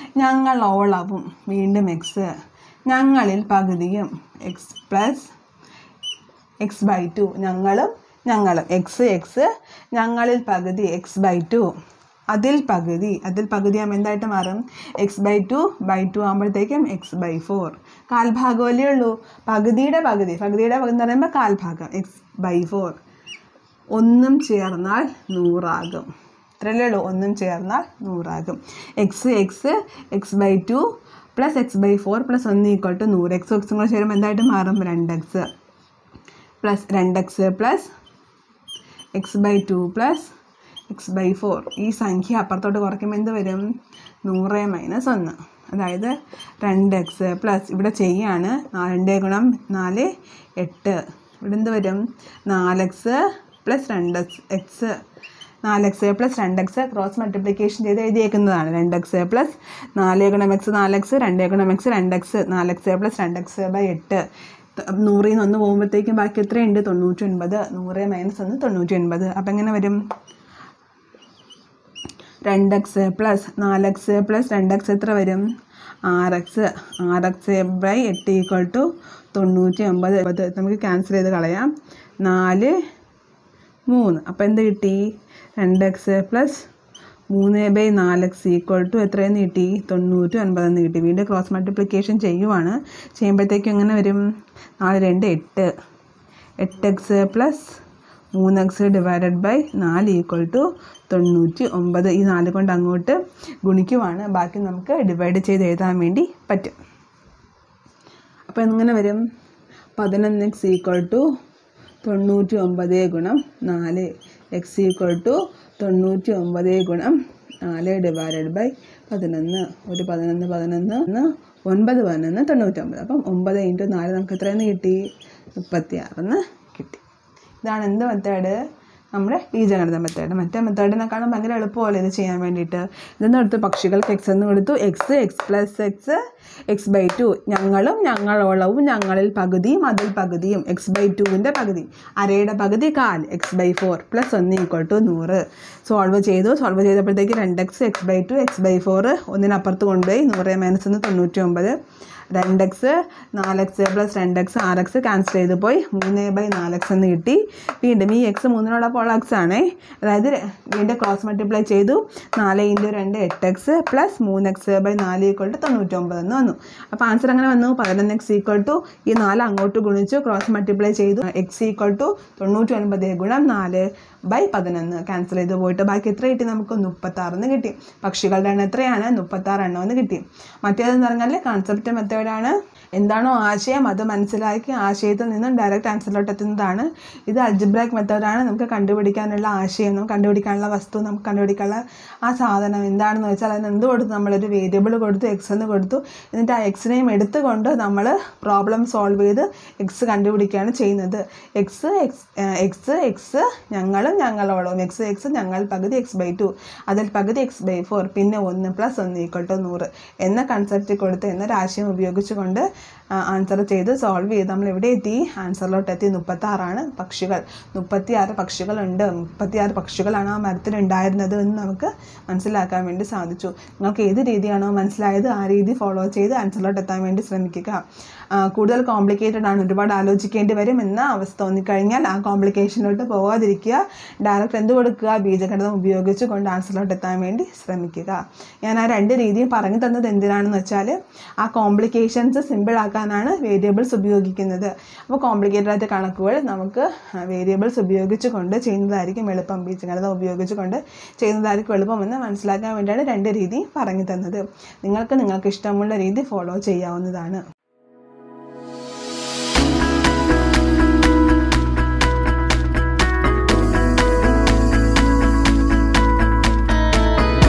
ഞങ്ങളോളവും വീണ്ടും എക്സ് ഞങ്ങളിൽ പകുതിയും x plus x by two ഞങ്ങളും ഞങ്ങളും എക്സ് എക്സ് ഞങ്ങളിൽ പകുതി എക്സ് ബൈ ടു അതിൽ പകുതി അതിൽ പകുതി ആകുമ്പോൾ എന്തായിട്ട് മാറും x by two by two ആകുമ്പോഴത്തേക്കും എക്സ് ബൈ ഫോർ കാൽഭാഗമല്ലേ ഉള്ളൂ പകുതിയുടെ പകുതി പകുതിയുടെ പകുതി എന്ന് പറയുമ്പോൾ കാൽഭാഗം എക്സ് ബൈ ഫോർ ഒന്നും ചേർന്നാൽ നൂറാകും ഇത്രയല്ലേ ഉള്ളൂ ഒന്നും ചേർന്നാൽ നൂറാകും x x x by two plus x by four plus ഒന്ന് ഈക്വൽ ടു നൂറ് എക്സ് എക്സും കൂടെ ചേരുമ്പോൾ എന്തായിട്ട് മാറും രണ്ട് എക്സ് പ്ലസ് രണ്ട് x plus x by two plus x by four ഈ സംഖ്യ അപ്പുറത്തോട്ട് കുറയ്ക്കുമ്പോൾ എന്ത് വരും നൂറ് മൈനസ് ഒന്ന് അതായത് രണ്ട് എക്സ് പ്ലസ് ഇവിടെ ചെയ്യാണ് രണ്ട് ഗുണം നാല് എട്ട് ഇവിടെ എന്ത് വരും നാല് എക്സ് പ്ലസ് രണ്ട് എക്സ് എക്സ് നാല് എക്സ് പ്ലസ് രണ്ട് എക്സ് ക്രോസ് മൾട്ടിപ്ലിക്കേഷൻ ചെയ്ത് എഴുതിയേക്കുന്നതാണ് രണ്ട് എക്സ് പ്ലസ് നാല് ഗുണം എക്സ് നാല് എക്സ് രണ്ട് ഗുണം എക്സ് രണ്ട് എക്സ് നാല് എക്സ് പ്ലസ് രണ്ട് എക്സ് ബൈ എട്ട് ത- നൂറിൽ നിന്ന് ഒന്ന് പോകുമ്പോഴത്തേക്കും ബാക്കി എത്രയുണ്ട് തൊണ്ണൂറ്റി ഒൻപത് നൂറ് മൈനസ് ഒന്ന് തൊണ്ണൂറ്റി ഒൻപത് അപ്പം എങ്ങനെ വരും രണ്ട് എക്സ് പ്ലസ് നാല് എക്സ് പ്ലസ് രണ്ട് എക്സ് എത്ര വരും ആറ് എക്സ് ആറ് എക്സ് ബൈ എട്ട് ഈക്വൽ ടു തൊണ്ണൂറ്റി ഒമ്പത് അത് നമുക്ക് ക്യാൻസൽ ചെയ്ത് കളയാം നാല് മൂന്ന് അപ്പോൾ എന്ത് കിട്ടി രണ്ട് എക്സ് പ്ലസ് മൂന്ന് ബൈ നാല് എക്സ് ഈക്വൽ ടു എത്രയെന്ന് കിട്ടി തൊണ്ണൂറ്റി ഒൻപതെന്ന് കിട്ടി വീണ്ടും ക്രോസ് മൾട്ടിപ്ലിക്കേഷൻ ചെയ്യുവാണ് ചെയ്യുമ്പോഴത്തേക്കും എങ്ങനെ വരും നാല് രണ്ട് എട്ട് എട്ട് എക്സ് പ്ലസ് മൂന്ന് എക്സ് ഡിവൈഡഡ് ബൈ നാല് ഈക്വൽ ടു തൊണ്ണൂറ്റി ഒമ്പത് ഈ നാല് കൊണ്ട് അങ്ങോട്ട് ഗുണിക്കുവാണ് ബാക്കി നമുക്ക് ഡിവൈഡ് ചെയ്ത് എഴുതാൻ വേണ്ടി പറ്റും അപ്പോൾ എങ്ങനെ വരും പതിനൊന്ന് എക്സ് ഈക്വൽ ടു തൊണ്ണൂറ്റി ഒമ്പത് ഗുണം നാല് എക്സ് ഈക്വൽ ടു തൊണ്ണൂറ്റി ഒമ്പത് ഗുണം നാല് ഡിവൈഡഡ് ബൈ പതിനൊന്ന് ഒരു പതിനൊന്ന് പതിനൊന്ന് ഒന്ന് ഒൻപത് പതിനൊന്ന് തൊണ്ണൂറ്റൊമ്പത് അപ്പം ഒമ്പത് ഇൻറ്റു നാല് നമുക്ക് എത്രയെന്ന് കിട്ടി മുപ്പത്തി ആറെന്ന് കിട്ടി ഇതാണ് എന്ത് മെത്തേഡ് നമ്മുടെ ബീജഗണിത മെത്തേഡ് മറ്റേ മെത്തേഡിനെക്കാളും ഭയങ്കര എളുപ്പമല്ലേ ഇത് ചെയ്യാൻ വേണ്ടിയിട്ട് ഇതെന്ന് എടുത്ത് പക്ഷികൾക്ക് എക്സ് എന്ന് കൊടുത്തു x x plus x x by two ഞങ്ങളും ഞങ്ങളോളവും ഞങ്ങളിൽ പകുതിയും അതിൽ പകുതിയും എക്സ് ബൈ ടുവിൻ്റെ പകുതി അരയുടെ പകുതി കാൽ എക്സ് ബൈ ഫോർ പ്ലസ് ഒന്ന് ഈക്വൽ ടു നൂറ് സോൾവ് ചെയ്തു സോൾവ് ചെയ്തപ്പോഴത്തേക്ക് രണ്ട് x x by two x by four ഒന്നിനപ്പുറത്ത് കൊണ്ടുപോയി നൂറ് മൈനസ് ഒന്ന് തൊണ്ണൂറ്റി ഒമ്പത് രണ്ട് എക്സ് നാല് എക്സ് പ്ലസ് രണ്ട് എക്സ് ആറ് എക്സ് ക്യാൻസൽ ചെയ്ത് പോയി മൂന്ന് ബൈ നാല് എക്സ് എന്ന് കിട്ടി വീണ്ടും ഈ എക്സ് മൂന്നിനോടൊപ്പം ഉള്ള എക്സ് ആണേ അതായത് വീണ്ടും ക്രോസ് മൾട്ടിപ്ലൈ ചെയ്തു നാല് ഇൻറ്റു രണ്ട് എട്ട് എക്സ് പ്ലസ് മൂന്ന് എക്സ് ബൈ നാല് ഈക്വൾ ടു തൊണ്ണൂറ്റൊമ്പത് എന്ന് വന്നു അപ്പോൾ ആൻസർ അങ്ങനെ വന്നു പതിനൊന്ന് എക്സ് ഈക്വൾ ടു ഈ നാല് അങ്ങോട്ട് ഗുണിച്ചു ക്രോസ് മൾട്ടിപ്ലൈ ചെയ്തു എക്സ് ഈക്വൾ ടു തൊണ്ണൂറ്റി ഒൻപത് ഗുണം നാല് ബൈ പതിനൊന്ന് ക്യാൻസൽ ചെയ്ത് പോയിട്ട് ബാക്കി എത്ര കിട്ടി നമുക്ക് മുപ്പത്താറെന്ന് കിട്ടി പക്ഷികളുടെ എണ്ണം എത്രയാണ് മുപ്പത്താറ് എണ്ണമെന്ന് കിട്ടി മറ്റേതെന്ന് പറഞ്ഞാൽ കൺസെപ്റ്റ് മെത്തേഡാണ് എന്താണോ ആശയം അത് മനസ്സിലാക്കി ആശയത്തിൽ നിന്നും ഡയറക്റ്റ് ആൻസറിലോട്ട് എത്തുന്നതാണ് ഇത് അൽജിബ്രാക് മെത്തേഡാണ് നമുക്ക് കണ്ടുപിടിക്കാനുള്ള ആശയം നമുക്ക് കണ്ടുപിടിക്കാനുള്ള വസ്തു നമുക്ക് കണ്ടുപിടിക്കാനുള്ള ആ സാധനം എന്താണെന്ന് വെച്ചാൽ അതിന് എന്ത് കൊടുത്തു നമ്മളൊരു വേരിയബിൾ കൊടുത്തു എക്സ് എന്ന് കൊടുത്തു എന്നിട്ട് ആ എക്സിനെയും എടുത്തുകൊണ്ട് നമ്മൾ പ്രോബ്ലം സോൾവ് ചെയ്ത് എക്സ് കണ്ടുപിടിക്കുകയാണ് ചെയ്യുന്നത് എക്സ് എക്സ് എക്സ് എക്സ് ഞങ്ങളും ഞങ്ങളോളം എക്സ് എക്സ് ഞങ്ങൾ പകുതി എക്സ് ബൈ ടു അതിൽ പകുതി എക്സ് ബൈ ഫോർ പിന്നെ ഒന്ന് പ്ലസ് ഒന്ന് ഈക്വൽ ടു നൂറ് എന്ന കൺസെപ്റ്റ് കൊടുത്ത് എന്നൊരാശയം ഉപയോഗിച്ചുകൊണ്ട് ആൻസർ ചെയ്ത് സോൾവ് ചെയ്ത് നമ്മൾ എവിടെ എത്തി ആൻസറിലോട്ട് എത്തി മുപ്പത്താറാണ് പക്ഷികൾ മുപ്പത്തിയാറ് പക്ഷികളുണ്ട് മുപ്പത്തിയാറ് പക്ഷികളാണ് ആ മരത്തിൽ ഉണ്ടായിരുന്നത് എന്ന് നമുക്ക് മനസ്സിലാക്കാൻ വേണ്ടി സാധിച്ചു നിങ്ങൾക്ക് ഏത് രീതിയാണോ മനസ്സിലായത് ആ രീതി ഫോളോ ചെയ്ത് ആൻസറിലോട്ട് എത്താൻ വേണ്ടി ശ്രമിക്കുക ആ, കൂടുതൽ കോംപ്ലിക്കേറ്റഡ് ആണ് ഒരുപാട് ആലോചിക്കേണ്ടി വരും എന്ന അവസ്ഥ തോന്നിക്കഴിഞ്ഞാൽ ആ കോംപ്ലിക്കേഷനിലോട്ട് പോകാതിരിക്കുക ഡയറക്റ്റ് എന്ത് കൊടുക്കുക ബീജഗണിതം ഉപയോഗിച്ച് കൊണ്ട് ആൻസറിലോട്ട് എത്താൻ വേണ്ടി ശ്രമിക്കുക ഞാൻ ആ രണ്ട് രീതിയും പറഞ്ഞു തന്നത് എന്തിനാണെന്ന് വെച്ചാൽ ആ കോംപ്ലിക്കേഷൻസ് സിമ്പിൾ ആക്കാനാണ് വേരിയബിൾസ് ഉപയോഗിക്കുന്നത് അപ്പോൾ കോംപ്ലിക്കേറ്റഡ് ആയിട്ട് കണക്കുകൾ നമുക്ക് വേരിയബിൾസ് ഉപയോഗിച്ച് കൊണ്ട് ചെയ്യുന്നതായിരിക്കും എളുപ്പം ബീജഗണിതം ഉപയോഗിച്ച് കൊണ്ട് ചെയ്യുന്നതായിരിക്കും എളുപ്പമെന്ന് മനസ്സിലാക്കാൻ വേണ്ടിയാണ് രണ്ട് രീതി പറഞ്ഞു തന്നത് നിങ്ങൾക്ക് നിങ്ങൾക്ക് ഇഷ്ടമുള്ള രീതി ഫോളോ ചെയ്യാവുന്നതാണ്